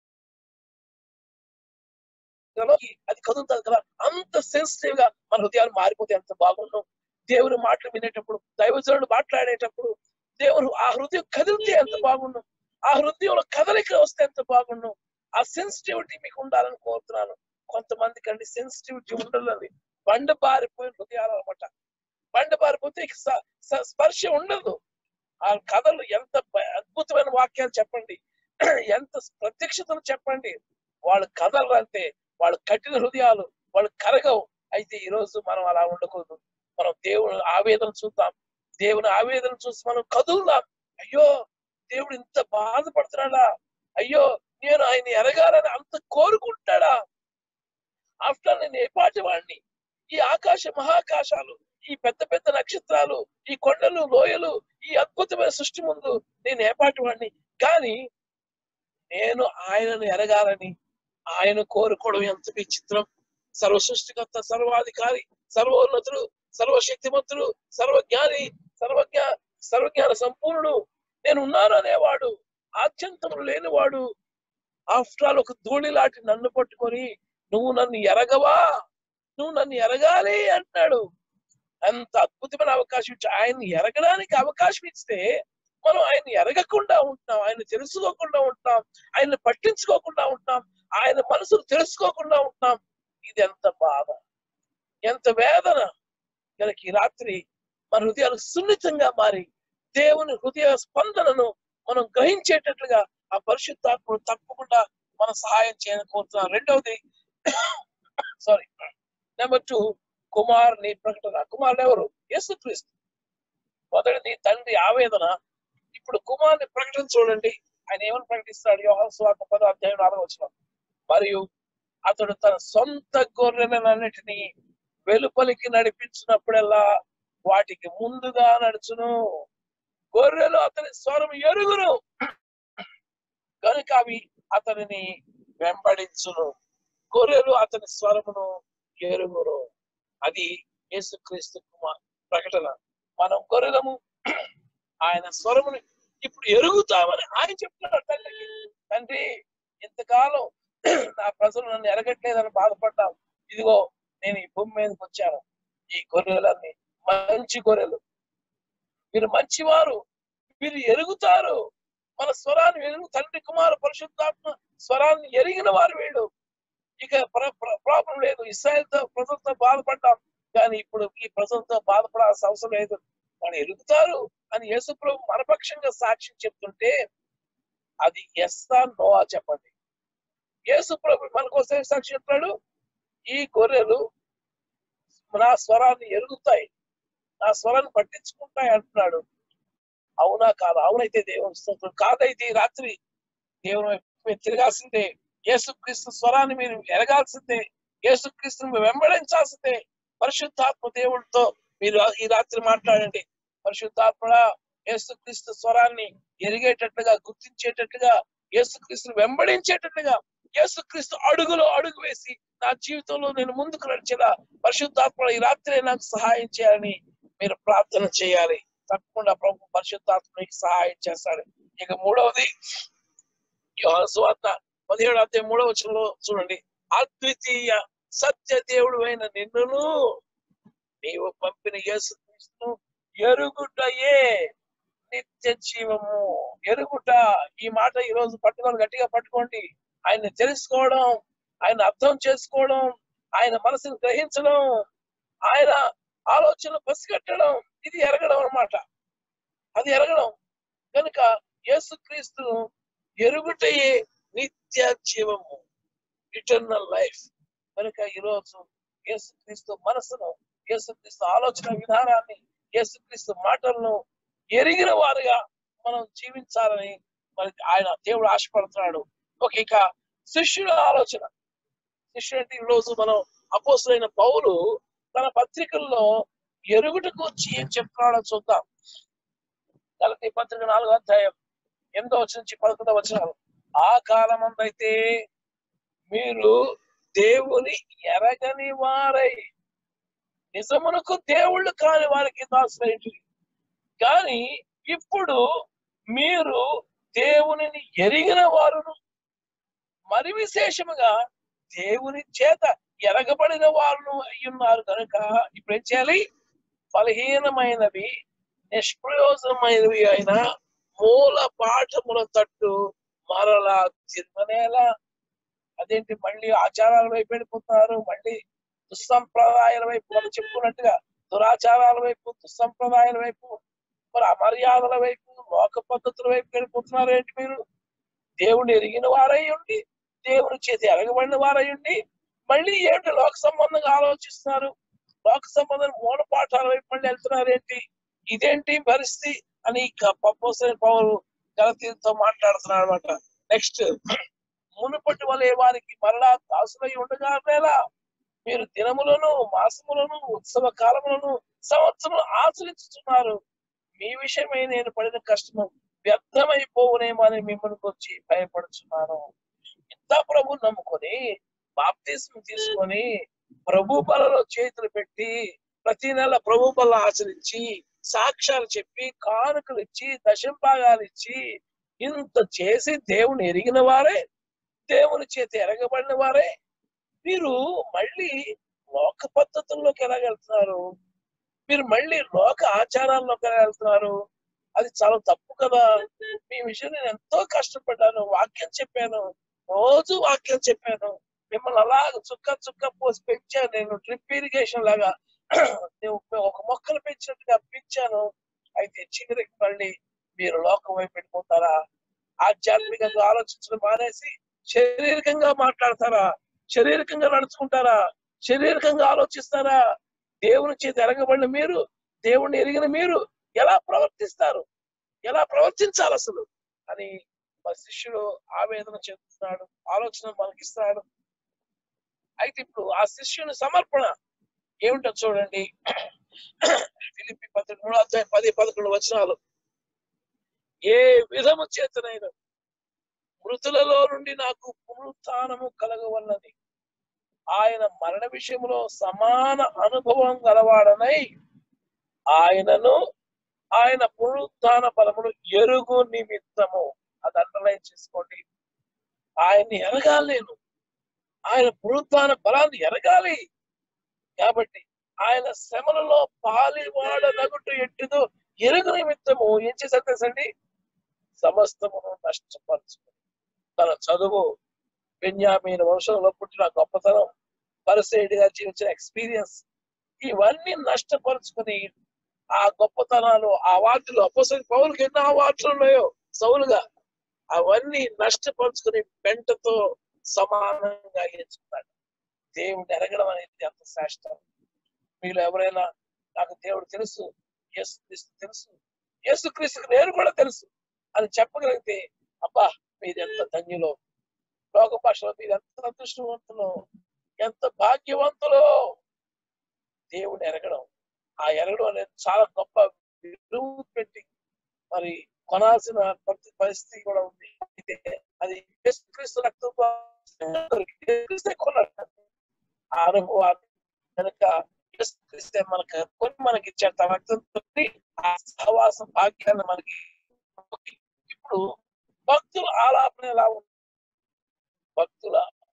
అది కదులుతుంది కదా అంత సెన్సిటివ్ గా మన హృదయాలు మారిపోతే ఎంత బాగుండు దేవుని మాటలు వినేటప్పుడు దైవజనుడు మాట్లాడేటప్పుడు దేవుడు ఆ హృదయం కదిలితే ఎంత బాగుండు ఆ హృదయంలో కదలిక వస్తే ఎంత బాగుండు ఆ సెన్సిటివిటీ మీకు ఉండాలని కోరుతున్నాను కొంతమంది కండి సెన్సిటివిటీ ఉండాలని బండ బారిపోయిన హృదయాలు అనమాట బండ బారిపోతే ఇక స- స- స్పర్శ ఉండదు ఆ కథలు ఎంత భ- అద్భుతమైన వాక్యాలు చెప్పండి ఎంత ప్రత్యక్షతలు చెప్పండి వాళ్ళు కథలు అంటే వాళ్ళు కఠిన హృదయాలు వాళ్ళు కరగవు అయితే ఈ రోజు మనం అలా ఉండకూడదు మనం దేవుని ఆవేదన చూద్దాం దేవుని ఆవేదన చూసి మనం కదులుదాం అయ్యో దేవుడు ఇంత బాధపడుతున్నాడా అయ్యో నేను ఆయన ఎరగాలని అంత కోరుకుంటాడా ఆఫ్టర్ నేను ఏ పాటి వాడిని ఈ ఆకాశ మహాకాశాలు ఈ పెద్ద పెద్ద నక్షత్రాలు ఈ కొండలు లోయలు ఈ అద్భుతమైన సృష్టి ముందు నేను ఏ పాటి వాడిని కానీ నేను ఆయనను ఎరగాలని ఆయన కోరుకోవడం ఎంత విచిత్రం సర్వ సృష్టికర్త సర్వాధికారి సర్వోన్నతుడు సర్వశక్తిమంతుడు సర్వజ్ఞాని సర్వజ్ఞ సర్వజ్ఞాన సంపూర్ణుడు నేను ఉన్నాను అనేవాడు ఆత్యంతము లేనివాడు ఆఫ్టర్ ఆల్ ఒక ధూళిలాంటి నన్ను పట్టుకొని నువ్వు నన్ను ఎరగవా నువ్వు నన్ను ఎరగాలి అంటున్నాడు అంత అద్భుతమైన అవకాశం ఇచ్చి ఆయన్ని ఎరగడానికి అవకాశం ఇస్తే మనం ఆయన ఎరగకుండా ఉంటున్నాం ఆయన తెలుసుకోకుండా ఉంటున్నాం ఆయన పట్టించుకోకుండా ఉంటున్నాం ఆయన మనసును తెలుసుకోకుండా ఉంటున్నాం ఇది ఎంత బాధ ఎంత వేదన కనుక ఈ రాత్రి మన హృదయాలు సున్నితంగా మారి దేవుని హృదయ స్పందనను మనం గ్రహించేటట్లుగా ఆ పరిశుద్ధాత్మను తప్పకుండా మనం సహాయం చేయాలని కోరుతున్నాం రెండవది సారీ నెంబర్ టూ కుమారుని ప్రకటన కుమారుడు ఎవరు యేసుక్రీస్తు మొదటిది తండ్రి ఆవేదన ఇప్పుడు కుమారుని ప్రకటన చూడండి ఆయన ఏమని ప్రకటిస్తాడు యోహాను సువార్త పదో అధ్యాయం నాలుగు వచ్చిన మరియు అతడు తన సొంత గొర్రెలన్నిటినీ వెలుపలికి నడిపించినప్పుడల్లా వాటికి ముందుగా నడుచును గొర్రెలు అతని స్వరం ఎరుగును కనుక అవి అతనిని వెంబడించును గొర్రెలు అతని స్వరమును ఎరుగును అది యేసుక్రీస్తు కుమార్ ప్రకటన మనం గొర్రెలము ఆయన స్వరముని ఇప్పుడు ఎరుగుతామని ఆయన చెప్తున్నాడు తండ్రికి తండ్రి ఇంతకాలం నా ప్రజలు నన్ను ఎరగట్లేదని బాధపడ్డాం ఇదిగో నేను ఈ భూమి మీదకి వచ్చాను ఈ గొర్రెలన్నీ మంచి గొర్రెలు మీరు మంచివారు మీరు ఎరుగుతారు మన స్వరాన్ని ఎరుగు తండ్రి కుమార పరిశుద్ధాత్మ స్వరాన్ని ఎరిగిన వారు వీళ్ళు ఇక ప్రాబ్లం లేదు ఇస్రాయల్తో ప్రజలతో బాధపడ్డాం కానీ ఇప్పుడు ఈ ప్రజలతో బాధపడాల్సిన అవసరం లేదు వాళ్ళు ఎరుగుతారు అని యేసుప్రభు మనపక్షంగా సాక్ష్యం చెప్తుంటే అది ఎస్తా నోవా చెప్పండి యేసుప్రభు మన కోసం సాక్షి చెప్తాడు ఈ గొర్రెలు నా స్వరాన్ని ఎరుగుతాయి నా స్వరాన్ని పట్టించుకుంటాయి అంటున్నాడు అవునా కాదు అవునైతే దేవుని స్తోత్రం కాదైతే ఈ రాత్రి దేవుని వైపు మీరు తిరగాల్సిందే యేసుక్రీస్తు స్వరాన్ని మీరు ఎరగాల్సిందే యేసుక్రీస్తుని మీరు వెంబడించాల్సిందే పరిశుద్ధాత్మ దేవుడితో మీరు ఈ రాత్రి మాట్లాడండి పరిశుద్ధాత్మడా యేసుక్రీస్తు స్వరాన్ని ఎరిగేటట్టుగా గుర్తించేటట్టుగా యేసుక్రీస్తుని వెంబడించేటట్టుగా యేసుక్రీస్తు అడుగులో అడుగు వేసి నా జీవితంలో నేను ముందుకు నడిచేలా పరిశుద్ధాత్మ ఈ రాత్రి నాకు సహాయం చేయాలని మీరు ప్రార్థన చేయాలి తప్పకుండా ప్రభు పరిశుద్ధాత్మ మీకు సహాయం చేస్తాడు ఇక మూడవది యోహాను సువార్త పదిహేడు అధ్యాయం మూడవ వచనంలో చూడండి అద్వితీయ సత్య దేవుడు అయిన నిన్నును నీవు పంపిన యేసుక్రీస్తును ఎరుగుటయే నిత్య జీవము ఎరుగుట ఈ మాట ఈ రోజు పట్టుకొని గట్టిగా పట్టుకోండి ఆయన తెలుసుకోవడం ఆయన అర్థం చేసుకోవడం ఆయన మనసును గ్రహించడం ఆయన ఆలోచన పసిగట్టడం ఇది ఎరగడం అన్నమాట అది ఎరగడం కనుక యేసుక్రీస్తును ఎరుగుటయే నిత్య జీవము ఇటర్నల్ లైఫ్ కనుక ఈరోజు యేసుక్రీస్తు మనసును యేసుక్రీస్తు ఆలోచన విధానాన్ని యేసుక్రీస్తు మాటలను ఎరిగిన వారుగా మనం జీవించాలని మరి ఆయన దేవుడు ఆశపడుతున్నాడు ఒక ఇక శిష్యుల ఆలోచన శిష్యుడు అంటే ఈరోజు మనం అపోసులైన పౌలు తన పత్రికల్లో ఎరుగుటకు వచ్చి ఏం చెప్తున్నాడో చూద్దాం గలతీ పత్రిక నాలుగో అధ్యాయం ఎనిమిదో వచ్చిన నుంచి పదకొండో వచ్చినారు ఆ కాలం అయితే మీరు దేవుని ఎరగని వారై నిజమునకు దేవుళ్ళు కాని వారికి దాసులైంటి కానీ ఇప్పుడు మీరు దేవునిని ఎరిగిన వారును మరి విశేషముగా దేవుని చేత ఎరగబడిన వారును అయ్యున్నారు కనుక ఇప్పుడు ఏం చేయాలి బలహీనమైనవి నిష్ప్రయోజనమైనవి అయిన మూల పాఠముల తట్టు మరలా తిరుమనేలా అదేంటి మళ్ళీ ఆచారాల వైపు వెళ్ళిపోతున్నారు మళ్ళీ దుస్సంప్రదాయాల వైపు మనం చెప్పుకున్నట్టుగా దురాచారాల వైపు దుస్సంప్రదాయాల వైపు మరి అమర్యాదల వైపు లోక పద్ధతుల వైపు వెళ్ళిపోతున్నారు ఏంటి మీరు దేవుని ఎరిగిన వారై ఉండి దేవుని చేతి ఎరగబడిన వారై ఉండి మళ్ళీ ఏంటి లోక సంబంధంగా ఆలోచిస్తున్నారు లోక సంబంధం మూల పాఠాల వైపు మళ్ళీ వెళ్తున్నారు ఏంటి ఇదేంటి పరిస్థితి అని పప్పోసైన పౌరు గలతీతో మాట్లాడుతున్నాడు అనమాట నెక్స్ట్ మునుపటి వలె వారికి మరలా దాసులై ఉండగా వేళ మీరు దినములను మాసములను ఉత్సవ కాలములను సంవత్సరం ఆచరించుతున్నారు మీ విషయమై నేను పడిన కష్టము వ్యర్థమైపోవునేమో అని మిమ్మల్ని వచ్చి భయపడుచున్నాను ఇంత ప్రభు నమ్ముకొని బాప్తిస్మ తీసుకొని ప్రభు బలలో చేతులు పెట్టి ప్రతి నెల ప్రభు బల ఆచరించి సాక్ష్యాలు చెప్పి కానుకలు ఇచ్చి దశంభాగాలు ఇచ్చి ఇంత చేసి దేవుని ఎరిగిన వారే దేవుని చేతి ఎరగబడిన వారే మీరు మళ్ళీ లోక పద్ధతుల్లోకి ఎలా వెళ్తున్నారు మీరు మళ్ళీ లోక ఆచారాల్లోకి ఎలా వెళ్తున్నారు అది చాలా తప్పు కదా మీ విషయం నేను ఎంతో కష్టపడ్డాను వాక్యం చెప్పాను రోజు వాక్యం చెప్పాను మిమ్మల్ని అలాగ చుక్క చుక్క పోసి పెంచాను నేను డ్రిప్ ఇరిగేషన్ లాగా ఒక మొక్కలు పెంచినట్టుగా పెంచాను అయితే చివరికి మళ్ళీ మీరు లోకం వైపు వెళ్ళిపోతారా ఆధ్యాత్మికంగా ఆలోచించడం మానేసి శారీరకంగా మాట్లాడతారా శారీరకంగా నడుచుకుంటారా శారీరకంగా ఆలోచిస్తారా దేవుని చేతి ఎరగబడిన మీరు దేవుణ్ణి ఎరిగిన మీరు ఎలా ప్రవర్తిస్తారు ఎలా ప్రవర్తించాలి అసలు అని మా శిష్యుడు ఆవేదన చెందుతున్నాడు ఆలోచన మనకిస్తున్నాడు అయితే ఇప్పుడు ఆ శిష్యుని సమర్పణ ఏమిటో చూడండి ఫిలిపి పత్రిక మూడో అధ్యాయం పది పదకొండు వచనాలు ఏ విధము చేతనైన మృతులలో నుండి నాకు పునరుత్థానము కలగవన్నది ఆయన మరణ విషయంలో సమాన అనుభవం గలవాడనై ఆయనను ఆయన పునరుత్థాన బలమును ఎరుగు నిమిత్తము అది అండర్లైన్ చేసుకోండి ఆయన్ని ఎరగాలి నేను ఆయన పునరుత్థాన బలాన్ని ఎరగాలి కాబట్టి ఆయన శ్రమలలో పాలివాడనగుట ఎట్టిదో ఎరుగు నిమిత్తము ఏం చేశారు తెలుసండి సమస్తమును నష్టపరుచుకుని తన చదువు బెన్యామీన వంశంలో పుట్టిన గొప్పతనం పరిసేడిగా జీవించిన ఎక్స్పీరియన్స్ ఇవన్నీ నష్టపరుచుకుని ఆ గొప్పతనాలు ఆ వాటిలో అపోసరి పౌరులకు ఎన్నో అవార్డులు ఉన్నాయో సౌలుగా అవన్నీ నష్టపరుచుకుని పెంటతో సమానంగా ఎంచుకున్నాడు దేవుడిని ఎరగడం అనేది అంత శ్రేష్టం మీలో ఎవరైనా నాకు దేవుడు తెలుసు యేసు క్రీస్తు తెలుసు యేసు క్రీస్తుకు నేను కూడా తెలుసు అని చెప్పగలిగితే అబ్బా మీరు ఎంత ధన్యులో లోక భాషలో మీరు ఎంత అదృష్టవంతులో ఎంత భాగ్యవంతులో దేవుడు ఎరగడం ఆ ఎరగడం అనేది చాలా గొప్ప విలువ పెట్టి మరి కొనాల్సిన ప్రతి పరిస్థితి కూడా ఉంది అయితే అది యేసుక్రీస్తు రక్తంతో యేసుక్రీస్తే కొన్నాడు ఆ అనుభవాన్ని కనుక యేసుక్రీస్తే మనకు కొన్ని మనకి ఇచ్చాడు తన రక్తంతో ఆ సహవాస భాగ్యాన్ని మనకి ఇప్పుడు భక్తుల ఆలాపన ఎలా ఉంది భక్తుల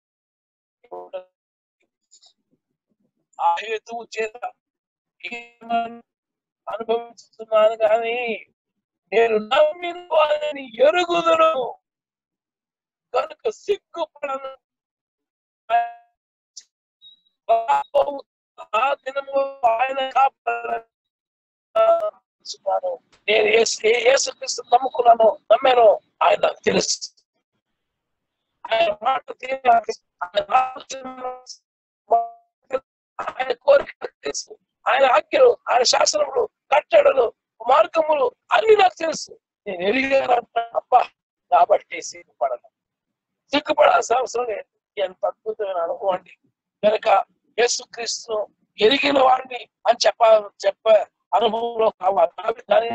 ఆ హేతువు చేత ఏమని అనుభవిస్తున్నాను కానీ నేను నమ్మిన వారిని ఎరుగుదును కనుక సిగ్గుపడను ఆ దినము ఆయన కాపాడాను నేను యేసుక్రీస్తు నమ్ముకున్నాను నమ్మాను ఆయన నాకు తెలుసు ఆయన మాట తీరాలి ఆయన ఆలోచన ఆయన కోరిక తెలుసు ఆయన ఆజ్ఞలు ఆయన శాసనములు కట్టడలు మార్గములు అన్ని నాకు తెలుసు నేను ఎరిగానంట అబ్బా కాబట్టి సిగ్గుపడను సిగ్గుపడాల్సిన అవసరం లేదు ఎంత అద్భుతమైన అనుభవం అండి కనుక యేసుక్రీస్తును ఎరిగిన వాడిని అని చెప్ప చెప్ప అనుభవంలో కావాలి దాని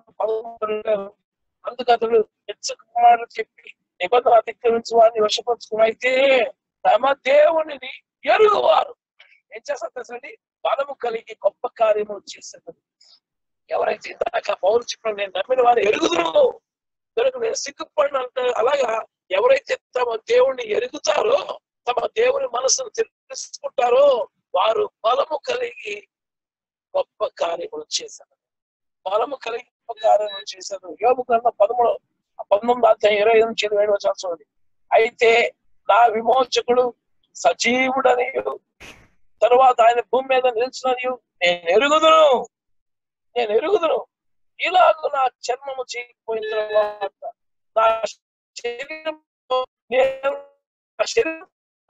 అందుకు అతడు హెచ్చకుమారుడు చెప్పి నిబంధన అతిక్రమించి వారిని వశపరుచుకునైతే తమ దేవునిని ఎరుగువారు ఏం చేస్తారు తెలుసండి బలము కలిగి గొప్ప కార్యములు చేశారు ఎవరైతే ఇందాక పౌరు చెప్పిన నేను నమ్మిన వారు ఎరుగుదురు కనుక నేను సిగ్గుపడినంత అలాగా ఎవరైతే తమ దేవుణ్ణి ఎరుగుతారో తమ దేవుని మనసును తెలుసుకుంటారో వారు బలము కలిగి గొప్ప కార్యములు చేశారు బలము కలిగి గొప్ప కార్యములు చేశారు యోగు కన్నా పదమూడు పంతొమ్మిది అధ్యాయం ఇరవై ఐదు నుంచి ఇరవై ఏడు చూడండి అయితే నా విమోచకుడు సజీవుడని తరువాత ఆయన భూమి మీద నిలిచినని నేను ఎరుగుదును నేను ఎరుగుదును ఇలాగ నా చర్మము చీకిపోయిన తర్వాత నా శరీరం నేను నా శరీరం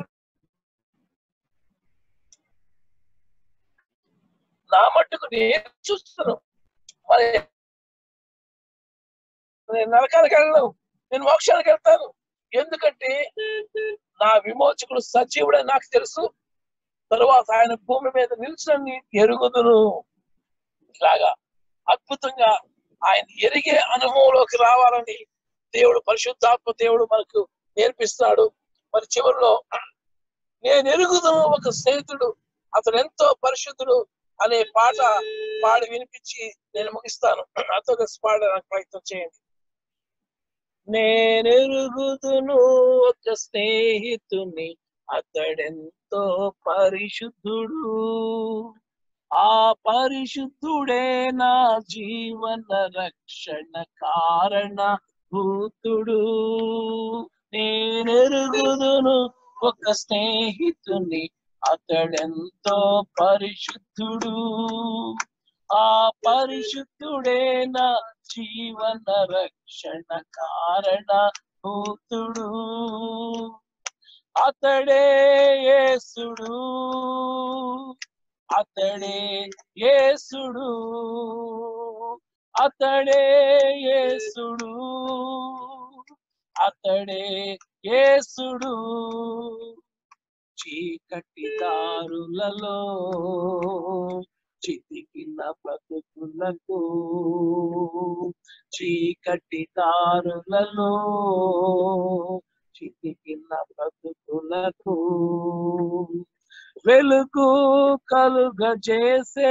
నా మట్టుకు నేను చూస్తున్నాను మరి నేను నరకానికి వెళ్ళను నేను మోక్షానికి వెళ్తాను ఎందుకంటే నా విమోచకుడు సజీవుడని నాకు తెలుసు తరువాత ఆయన భూమి మీద నిలిచిన ఎరుగుదును ఇలాగా అద్భుతంగా ఆయన ఎరిగే అనుభవంలోకి రావాలని దేవుడు పరిశుద్ధాత్మ దేవుడు మనకు నేర్పిస్తాడు మరి చివరిలో నేను ఎరుగుదును ఒక స్నేహితుడు అతను ఎంతో పరిశుద్ధుడు అనే పాట పాడి వినిపించి నేను ముగిస్తాను అతో కలిసి పాడడానికి ప్రయత్నం చేయండి నేనెరుగుదును ఒక స్నేహితుని అతడెంతో పరిశుద్ధుడు ఆ పరిశుద్ధుడే నా జీవన రక్షణ కారణ భూతుడు నేనెరుగుదును ఒక స్నేహితుని అతడెంతో పరిశుద్ధుడు ఆ పరిశుద్ధుడే నా జీవన రక్షణ కారణ భూతుడు అతడే యేసుడు అతడే యేసుడు అతడే యేసుడు అతడే యేసుడు చీకటి దారులలో చితికిన బ్రతుకులకు చీకటి దారులలో చితికిన బ్రతుకులకు వెలుగు కలుగజేసే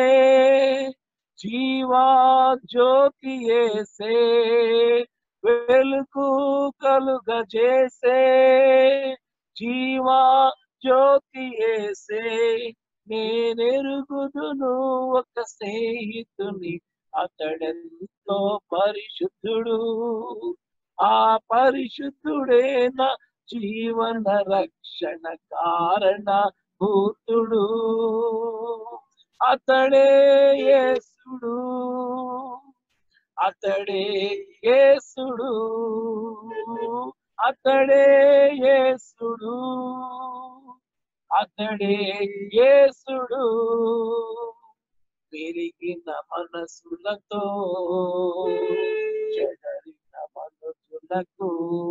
జీవా జ్యోతి ఏసే వెలుగు కలుగజేసే జీవా జ్యోతి ఏసే నేనెరుగుదును ఒక స్నేహితుని అతడెంతో పరిశుద్ధుడు ఆ పరిశుద్ధుడే నా జీవన రక్షణ కారణ భూతుడు అతడే యేసుడు అతడే యేసుడు అతడే యేసుడు అతడే యేసుడు పెరిగిన మనసులతో చెదరిన మనసులకు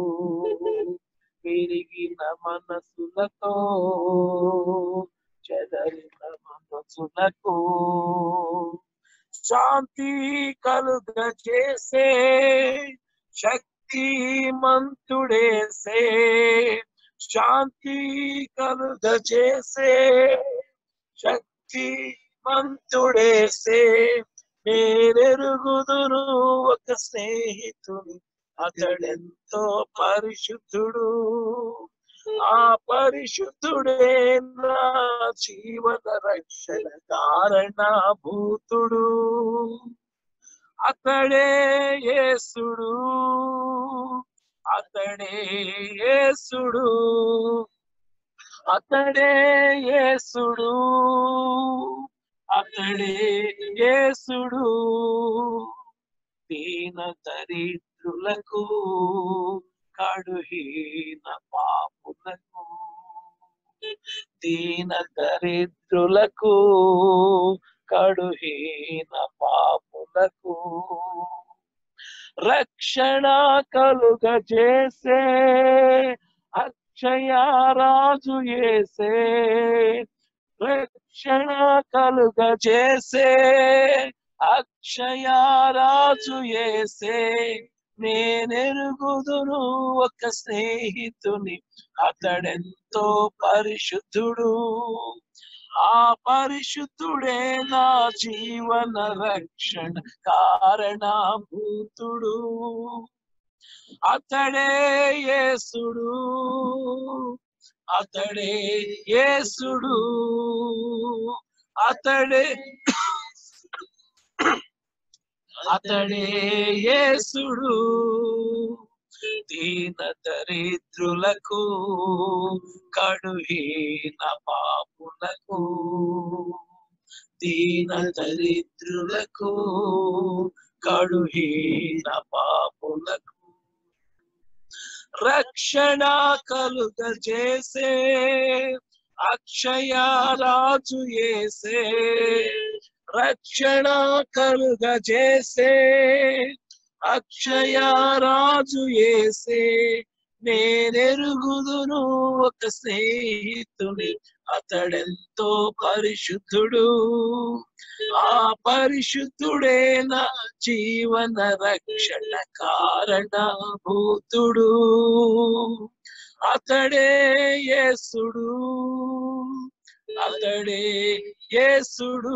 పెరిగిన మనసులతో చెదరిన మనసులకు శాంతి కలుగ చేసే శక్తి మంతుడేసే శాంతి కలుగ చేసే శక్తి మంతుడేసే నేరెరుగుదును ఒక స్నేహితుని అతడెంతో పరిశుద్ధుడు ఆ పరిశుద్ధుడే నా జీవన రక్షణ కారణ భూతుడు అతడే యేసుడు అతడే యేసుడు అతడే యేసుడు అతడే యేసుడు దీన దరిద్రులకు కడుహీన పాపులకు దీన దరిద్రులకు కడుహీన పాపులకు రక్షణ కలుగ చేసే అక్షయ రాజు ఏసే రక్షణ కలుగ చేసే అక్షయ రాజు ఏసే నేనెరుగుదును ఒక స్నేహితుని అతడెంతో పరిశుద్ధుడు ఆ పరిశుద్ధుడే నా జీవన రక్షణ కారణభూతుడు అతడే యేసుడు అతడే యేసుడు అతడే అతడే యేసుడు దీన దరిద్రులకు కడుహీన పాపులకు దీన దరిద్రులకు కడుహీన పాపులకు రక్షణ కలుగ చేసే అక్షయ రాజు ఏసే రక్షణ కలుగ చేసే అక్షయ రాజు ఏసే నేనెరుగుదును ఒక స్నేహితుని అతడెంతో పరిశుద్ధుడు ఆ పరిశుద్ధుడే నా జీవన రక్షణ కారణభూతుడు అతడే యేసుడు అతడే యేసుడు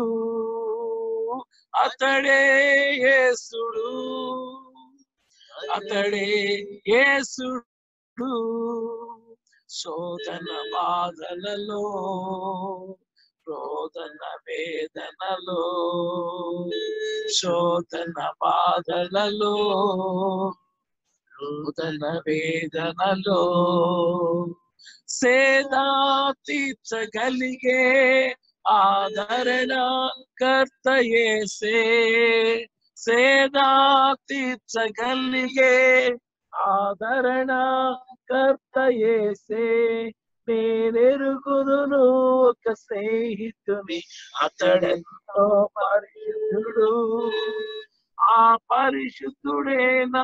అతడే యేసుడు అతడే యేసుడు శోధన బాధలలో రోదన వేదనలో శోధన బాధలలో రోదన వేదనలో సేదా తీర్చగలిగే ఆదరణ కర్తయేసే సేదా తీర్చగలిగే ఆదరణ కర్తయేసే నేనెరుగుదును ఒక స్నేహితుని అతడెంతో పరిశుద్ధుడు ఆ పరిశుద్ధుడే నా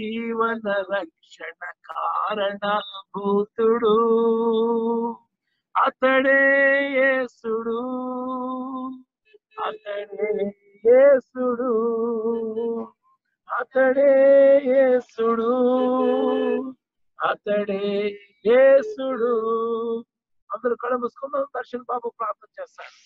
జీవన రక్షణ కారణ భూతుడు అతడే యేసుడు అతడే యేసుడు అతడే యేసుడు అతడే యేసుడు అందరూ కళ్ళు మూసుకుందాం దర్శన్ బాబు ప్రార్థన చేస్తాడు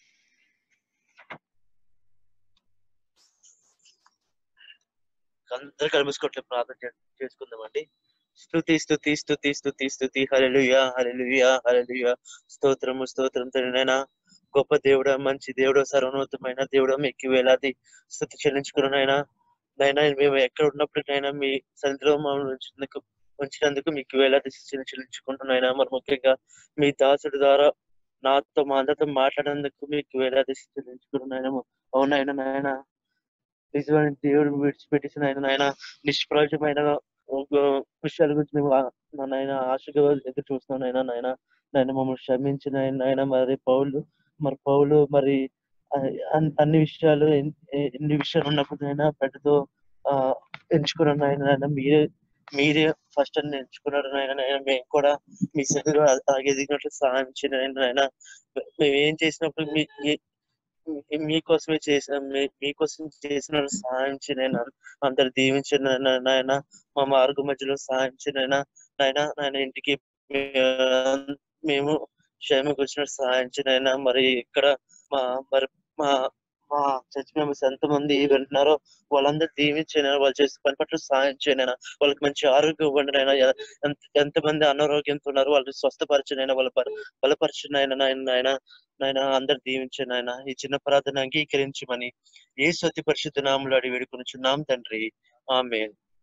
అందరూ కలిమిసుకోవట్లే ప్రార్థన చే- చేసుకుందామండి స్తుతి స్తుతి స్తుతి స్తుతి స్తుతి హల్లెలూయా హల్లెలూయా హల్లెలూయా స్తోత్రము స్తోత్రం తండ్రినైనా గొప్ప దేవుడా మంచి దేవుడు సర్వోన్నతమైన దేవుడు మీకు వేలాది స్థుతి చెల్లించుకున్నైనా నైనా మేము ఎక్కడ ఉన్నప్పటికైనా మీ సన్నిధిలో మమ్మల్ని ఉంచినందుకు ఉంచినందుకు మీకు వేలాది స్థుతులు చెల్లించుకుంటున్నాయినా మరి ముఖ్యంగా మీ దాసుడి ద్వారా నాతో మా అందరితో మాట్లాడేందుకు మీకు వేలాది స్థుతులు చెల్లించుకున్నాయినా అవునాయన నాయన నిజమైన దేవుడు విడిచిపెట్టేసిన ఆయన నాయన నిష్ప్రయోజమైన ఒక విషయాల గురించి మేము ఆ- మా నాయన ఆశగా ఎదురు చూస్తున్నాం నాయన నాయన నాయన మమ్మల్ని క్షమించిన నాయన మరి పౌలు మరి పౌలు మరి ఆ, అన్- అన్ని విషయాలు ఎన్- ఎ- ఎన్ని విషయాలు ఉన్నప్పుడు నాయన బిడ్డతో ఆ ఎంచుకున్నాను నాయన నాయన మీరే మీరే ఫస్ట్ అని ఎంచుకున్నారు నాయన నాయన మేము కూడా మీ సన్నిధిలో అలాగే ఎదిగినట్లు సహాయం చేయండి నాయన నాయన మేము ఏం చేసినప్పుడు మీ మీ- మీ- మీకోసమే చేసిన మీ- మీకోసం చేసిన సహాయం చేయనైనా అందరు దీవించిన నాయన మా మార్గ మధ్యలో సహాయం చేయనైనా నాయన నాయన ఇంటికి మే- మేము క్షేమకు వచ్చిన సహాయం చేయనైనా మరి ఇక్కడ మా మరి మా మా చర్చ్ మెంబర్స్ ఎంత మంది వింటున్నారో వాళ్ళందరూ దీవించైనా వాళ్ళు చేసే పని పట్ల సహాయం చేయనైనా వాళ్ళకి మంచి ఆరోగ్యం ఇవ్వండి నాయన ఎంత ఎంతమంది అనారోగ్యంతో ఉన్నారో వాళ్ళని స్వస్థపరచనైనా వాళ్ళ బల బలపరచనైనా నాయన నాయన నాయన అందరు దీవించండి నాయన ఈ చిన్న ప్రార్థన అంగీకరించమని ఏ సతి పరిశుద్ధ నామలు అడిగి వేడుకొనిచున్నాం తండ్రి ఆమె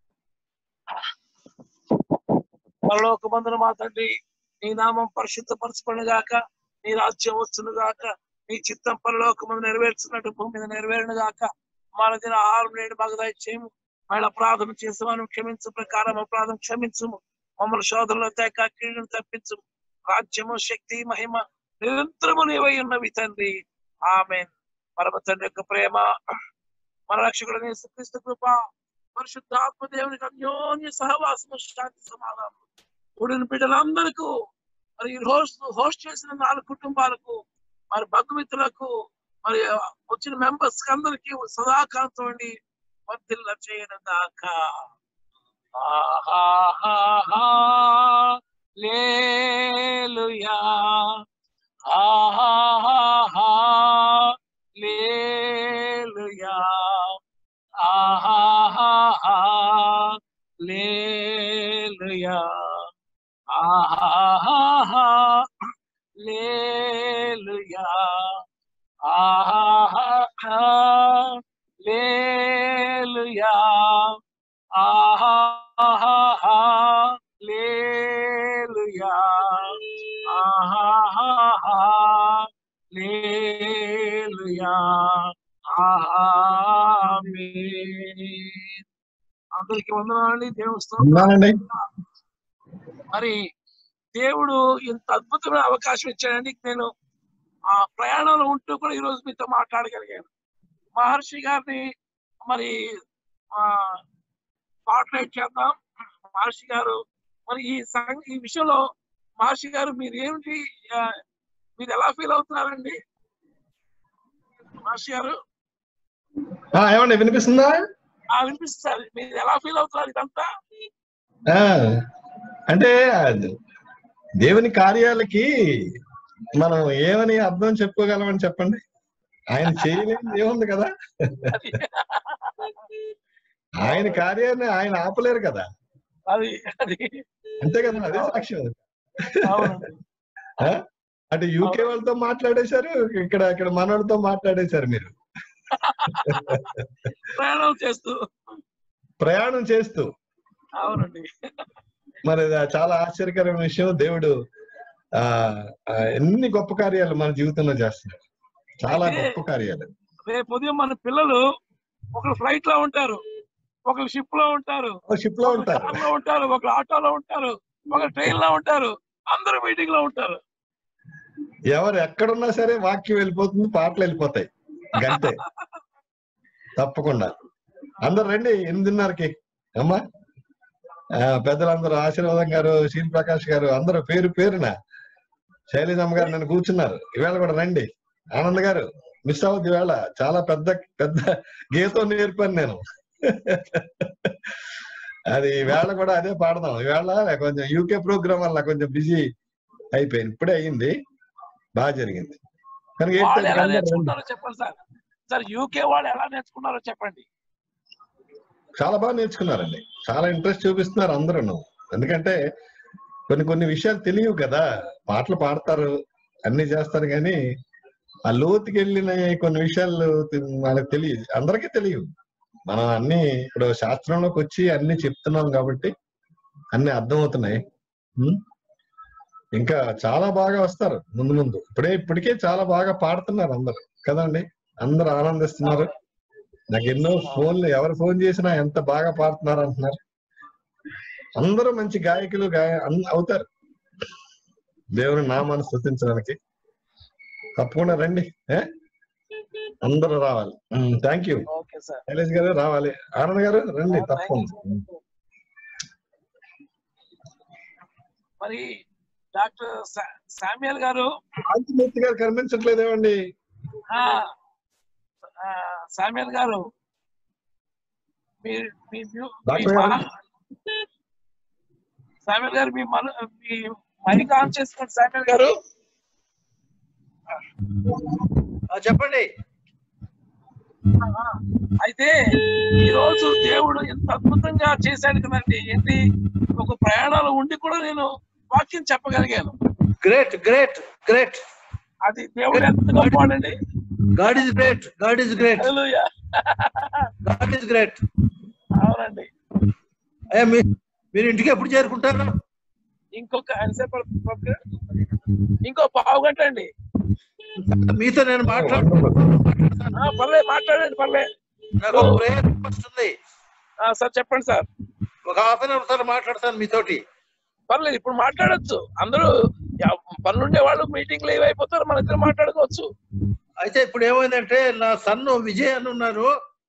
పరలోక బంధున మా తండ్రి నీ నామం పరిశుద్ధపరచబడిన గాక నీ రాజ్యం వచ్చును గాక నీ చిత్తం పరలోక మందు నెరవేర్చినట్టు భూమి మీద నెరవేరును గాక మన దిన ఆహారం నేడు బాగా దయచేయము మళ్ళీ అపరాధం చేసామని క్షమించు ప్రకారం అపరాధం క్షమించుము మమ్మల్ని శోధనలో తేక కీడును తప్పించు రాజ్యము శక్తి మహిమ నిరంతరము నీవై ఉన్నవి తండ్రి ఆమె పరమ తండ్రి యొక్క ప్రేమ మన రక్షకుడు క్రీస్తు కృప పరిశుద్ధాత్మ దేవునికి అన్యోన్య సహవాసము శాంతి సమాధానం కూడిన బిడ్డలందరికీ మరి ఈ హోస్ట్ హోస్ట్ చేసిన నాలుగు కుటుంబాలకు మరి బంధుమిత్రులకు మరి వచ్చిన మెంబర్స్ కి అందరికి సదాకాలంతో వర్తిల్ల చేయడం దాకా ఆహాహాహా, లేలుయా ఆహాహాహా, లేలుయా ఆహాహాహా, లేలుయా ఆహాహాహా, లేలుయా ఆహాహా, లేలుయా ఆహాహాహా, లేలుయా ఆహాహాహా, లేలుయా ఆమేన్. అందరికి వందనాలండి దేవుని ఉన్నానండి. స్తోత్రం మరి దేవుడు ఇంత అద్భుతమైన అవకాశం ఇచ్చాడండి నేను ఆ ప్రయాణంలో ఉంటూ కూడా ఈ రోజు మీతో మాట్లాడగలిగాను మహర్షి గారిని మరి ఆ స్పాట్లైట్ చేద్దాం మహర్షి గారు మరి ఈ సంఘ ఈ విషయంలో మహర్షి గారు మీరు ఏమిటి ఆ, మీరు ఎలా ఫీల్ అవుతున్నారండి మహర్షి గారు ఆ, ఏమండి వినిపిస్తుందా ఆ వినిపిస్తారు మీరు ఎలా ఫీల్ అవుతున్నారు ఇదంతా ఆ, అంటే అది దేవుని కార్యాలకి మనం ఏమని అర్థం చెప్పుకోగలమని చెప్పండి ఆయన చేయలేని ఏముంది కదా ఆయన కార్యాన్ని ఆయన ఆపలేరు కదా అది అది అంతే కదా అదే సాక్ష్యం అవునండి ఆ? అటు యూకే వాళ్ళతో మాట్లాడేశారు ఇక్కడ ఇక్కడ మనోళ్ళతో మాట్లాడేశారు మీరు ప్రయాణం చేస్తూ ప్రయాణం చేస్తూ అవునండి మరి అది చాలా ఆశ్చర్యకరమైన విషయం దేవుడు ఆ ఆ, ఎన్ని గొప్ప కార్యాలు మన జీవితంలో చేస్తున్నాడు చాలా అయితే గొప్ప కార్యాలు రేపు ఉదయం మన పిల్లలు ఒకరు ఫ్లైట్ లో ఉంటారు ఒకరు షిప్ లో ఉంటారు షిప్ లో ఒకరు ఉంటారు కార్ లో ఉంటారు ఒకరు ఆటోలో ఉంటారు ఒకరు ట్రైన్ లో ఉంటారు అందరూ మీటింగ్ లో ఉంటారు ఎవరు ఎక్కడున్నా సరే వాక్యం వెళ్ళిపోతుంది పాటలు వెళ్ళిపోతాయి గంటే తప్పకుండా అందరు రండి ఎనిమిదిన్నరకి అమ్మా ఆ, పెద్దలందరూ ఆశీర్వాదం గారు శీల్ ప్రకాష్ గారు అందరూ పేరు పేరున శైలజమ్మ గారు నన్ను కూర్చున్నారు ఈవేళ కూడా రండి ఆనంద్ గారు మిస్ అవ్వద్దు ఈవేళ చాలా పెద్ద పెద్ద గీతం నేర్పాను నేను అది ఈవేళ కూడా అదే పాడదాం ఈవేళ కొంచెం యూకే ప్రోగ్రామ్ వల్ల కొంచెం బిజీ అయిపోయింది ఇప్పుడే అయింది బాగా జరిగింది కనుక ఎయిట్ వాళ్ళు ఎలా థర్టీకి అందరూ రండి. నేర్చుకున్నారో చెప్పండి సార్ సార్ యూకే వాళ్ళు ఎలా నేర్చుకున్నారో చెప్పండి చాలా బాగా నేర్చుకున్నారండి చాలా ఇంట్రెస్ట్ చూపిస్తున్నారు అందరూ ఎందుకంటే కొన్ని కొన్ని విషయాలు తెలియవు కదా పాటలు పాడతారు అన్ని చేస్తారు కానీ ఆ లోతుకి వెళ్ళిన కొన్ని విషయాలు తె- వాళ్ళకి తెలియదు అందరికీ తెలియదు మనం అన్ని ఇప్పుడు శాస్త్రంలోకి వచ్చి అన్ని చెప్తున్నాం కాబట్టి అన్ని అర్థమవుతున్నాయి ఉం? ఇంకా చాలా బాగా వస్తారు ముందు ముందు ఇప్పుడే ఇప్పటికే చాలా బాగా పాడుతున్నారు అందరు కదండి అందరు ఆనందిస్తున్నారు నాకు ఎన్నో ఫోన్లు ఎవరు ఫోన్ చేసినా ఎంత బాగా పాడుతున్నారు అంటున్నారు అందరూ మంచి గాయకులు గాయ అన్- అవుతారు దేవుని నామాన్ని స్థుతించడానికి తప్పకుండా రండి ఏ? అందరూ రావాలి thank you okay sir Shailesh గారు రావాలి ఆనంద్ గారు రండి తప్పకుండా మరి డాక్టర్ సా- సామ్యుయల్ గారు కాంతిమూర్తి గారు కనిపించట్లేదేమండి ఆ, ఆ, సామ్యుయల్ గారు మీ- మీ మ్యూ- మీ డాక్టర్ గారు. మా- సామ్యుయల్ గారు మీ మన మీ మైక్ ఆన్ చేసుకోండి సామ్యుయల్ గారు చెప్పండి అయితే ఈ రోజు దేవుడు ఎంత అద్భుతంగా చేశాడు కదండి ఏంటి ఒక ప్రయాణాలు ఉండి కూడా నేను వాక్యం చెప్పగలిగాను గ్రేట్ గ్రేట్ గ్రేట్ అది దేవుడు ఎంత గొప్పవాడండి God is great God is great హల్లెలూయా. గాడ్ ఇస్ గ్రేట్ అవునండి అయ్యా మీ- మీరు ఇంటికి ఎప్పుడు చేరుకుంటారు ఇంకొక ఎంతసేపు పడుతుంది? ఇంకో పావు గంట అండి మీతో నేను మాట్లాడు ఆ, పర్లేదు మాట్లాడండి పర్లేదు నాకు ఒక ప్రేయర్ వస్తుంది ఆ, సార్ చెప్పండి సార్ ఒక హాఫ్ అన్ అవర్ సార్ మాట్లాడతాను మీతోటి పర్లేదు ఇప్పుడు మాట్లాడొచ్చు అందరూ యా- పనులుండే వాళ్ళు మీటింగ్ లీవ్ అయిపోతారు మన ఇద్దరు మాట్లాడుకోవచ్చు అయితే ఇప్పుడు ఏమైందంటే నా సన్ను విజయ్ అని ఉన్నారు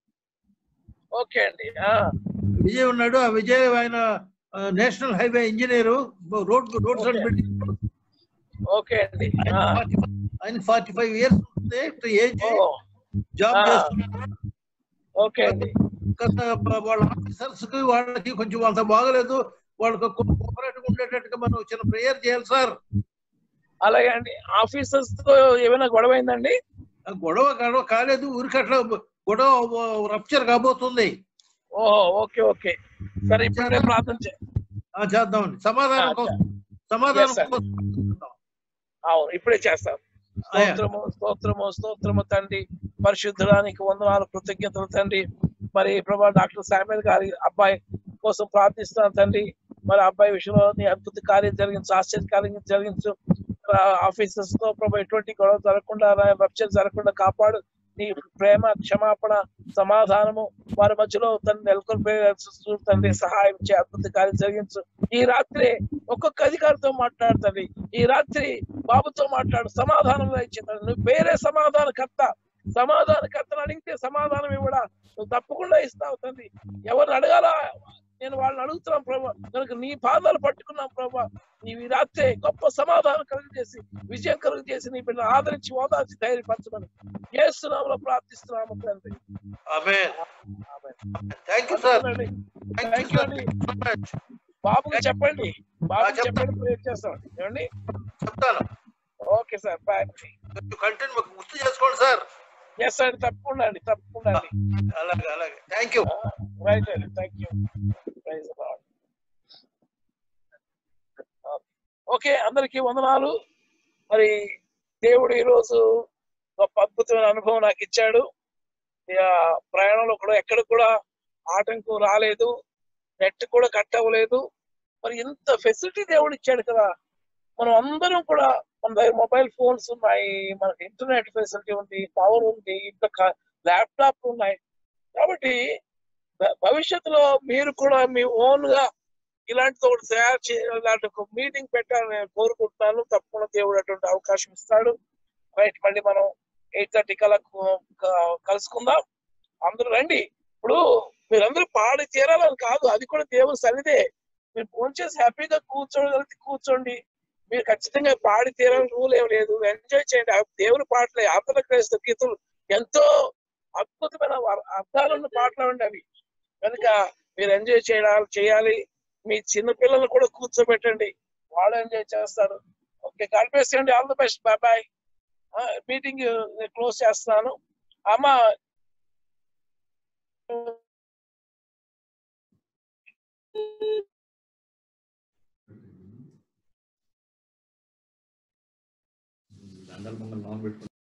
ఓకే అండి ఆ, విజయ్ ఉన్నాడు ఆ విజయ్ ఆయన national highway engineer road roads and building okay అండి ఆ, ఆయన ఫార్టీ ఫైవ్ ఇయర్స్ ఉంటుంది ఏజ్ జాబ్ ఆ. చేస్తున్నారు ఓకే అండి కాస్త వాళ్ళ ఆఫీసర్స్ కి వాళ్ళకి కొంచెం అంత బాగలేదు వాళ్ళకి కోఆపరేటివ్ ఉండేటట్టుగా మనం చిన్న ప్రేయర్ చేయాలి సార్ అలాగే అండి ఆఫీసర్స్ తో ఏమైనా గొడవ అయిందండి ఆ గొడవ గొడవ కాలేదు ఊరికి అట్లా గొడవ రప్చర్ కాబోతుంది ఓహో ఓకే ఓకే సరే ఇప్పుడు నేను ప్రార్థన చే ఆ, చేద్దామండి సమాధానం ఆ, కోసం Yes, సమాధానం sir. కోసం అవును ఇప్పుడే చేస్తాం అయ్యా. స్తోత్రము స్తోత్రము స్తోత్రము తండ్రి పరిశుద్ధుడానికి వందనాలు కృతజ్ఞతలు తండ్రి మరి ప్రభా డాక్టర్ శామ్యుల్ గారి అబ్బాయి కోసం ప్రార్థిస్తున్నాను తండ్రి మరి ఆ అబ్బాయి విషయంలో నీ అద్భుత కార్యం జరిగించు ఆశ్చర్య కార్యం జరిగించు ఆఫీసర్స్ తో ప్రభా ఎటువంటి గొడవ జరగకుండా రప్చర్ జరగకుండా కాపాడు నీ ప్రేమ క్షమాపణ సమాధానము వారి మధ్యలో తను నెలకొల్పే తండ్రి సహాయం చే అద్భుత కార్యం జరిగించు ఈ రాత్రి ఒక్కొక్క అధికారితో మాట్లాడుతుంది ఈ రాత్రి బాబుతో మాట్లాడు సమాధానం ఇచ్చింది నువ్వు వేరే సమాధానకర్త సమాధానకర్తను అడిగితే సమాధానం ఇవ్వడా నువ్వు తప్పకుండా ఇస్తావు తండ్రి ఎవరిని అడగాలా నేను వాళ్ళని అడుగుతున్నాం ప్రభా కనుక నీ పాదాలు పట్టుకున్నాం ప్రభా నీవు ఈ రాత్రి గొప్ప సమాధానం కలుగు చేసి విజయం కలుగు చేసి నీ బిడ్డ ఆదరించి ఓదార్చి ధైర్యపరచమని చేస్తున్నాములో ప్రార్థిస్తున్నాము తండ్రి ఆమేన్ thank you sir thank you అండి బాబుకి చెప్పండి బాబుకి చెప్పండి ప్రేర్ చేస్తాం ఏమండి చెప్తాను ఓకే సార్ బాయ్ కంటిన్యూ గుర్తు చేసుకోండి సార్ ఎస్ అండి తప్పకుండా అండి తప్పకుండా అండి అలాగే అలాగే థ్యాంక్ యూ రైట్ అండి థ్యాంక్ యూ ప్రైజ్ ఓకే అందరికీ వందనాలు మరి దేవుడు ఈరోజు గొప్ప అద్భుతమైన అనుభవం నాకు ఇచ్చాడు ఇక ప్రయాణంలో కూడా ఎక్కడ కూడా ఆటంకం రాలేదు నెట్ కూడా కట్ అవ్వలేదు మరి ఇంత ఫెసిలిటీ దేవుడు ఇచ్చాడు కదా మనం అందరం కూడా మన దగ్గర మొబైల్ ఫోన్స్ ఉన్నాయి మనకి ఇంటర్నెట్ ఫెసిలిటీ ఉంది పవర్ ఉంది ఇంకా ల్యాప్టాప్ ఉన్నాయి కాబట్టి భ- భవిష్యత్తులో మీరు కూడా మీ ఓన్ గా ఇలాంటి ఒకటి తయారు చే ఇలాంటి ఒక మీటింగ్ పెట్టాలని నేను కోరుకుంటున్నాను తప్పకుండా దేవుడు అటువంటి అవకాశం ఇస్తాడు రైట్ మళ్ళీ మనం ఎయిట్ థర్టీ కల్లా కు- క- కలుసుకుందాం అందరూ రండి ఇప్పుడు మీరందరూ పాడి తీరాలని కాదు అది కూడా దేవుని సన్నిధే మీరు ఫోన్ చేసి హ్యాపీగా కూర్చోగలిగితే కూర్చోండి మీరు ఖచ్చితంగా పాడి తీరాలని రూల్ ఏం లేదు ఎంజాయ్ చేయండి ఆ దేవుని పాటలే ఆంధ్ర క్రైస్తవ గీతులు ఎంతో అద్భుతమైన అర్- అర్థాలున్న పాటలు అండి అవి కనుక మీరు ఎంజాయ్ చేయాలి చేయాలి మీ చిన్న పిల్లల్ని కూడా కూర్చోబెట్టండి వాళ్ళు ఎంజాయ్ చేస్తారు ఓకే కలిపేసేయండి all the best bye bye meeting close చేస్తున్నాను అమ్మ దండలు మంగళ నాన్ పెట్టుకుంటారు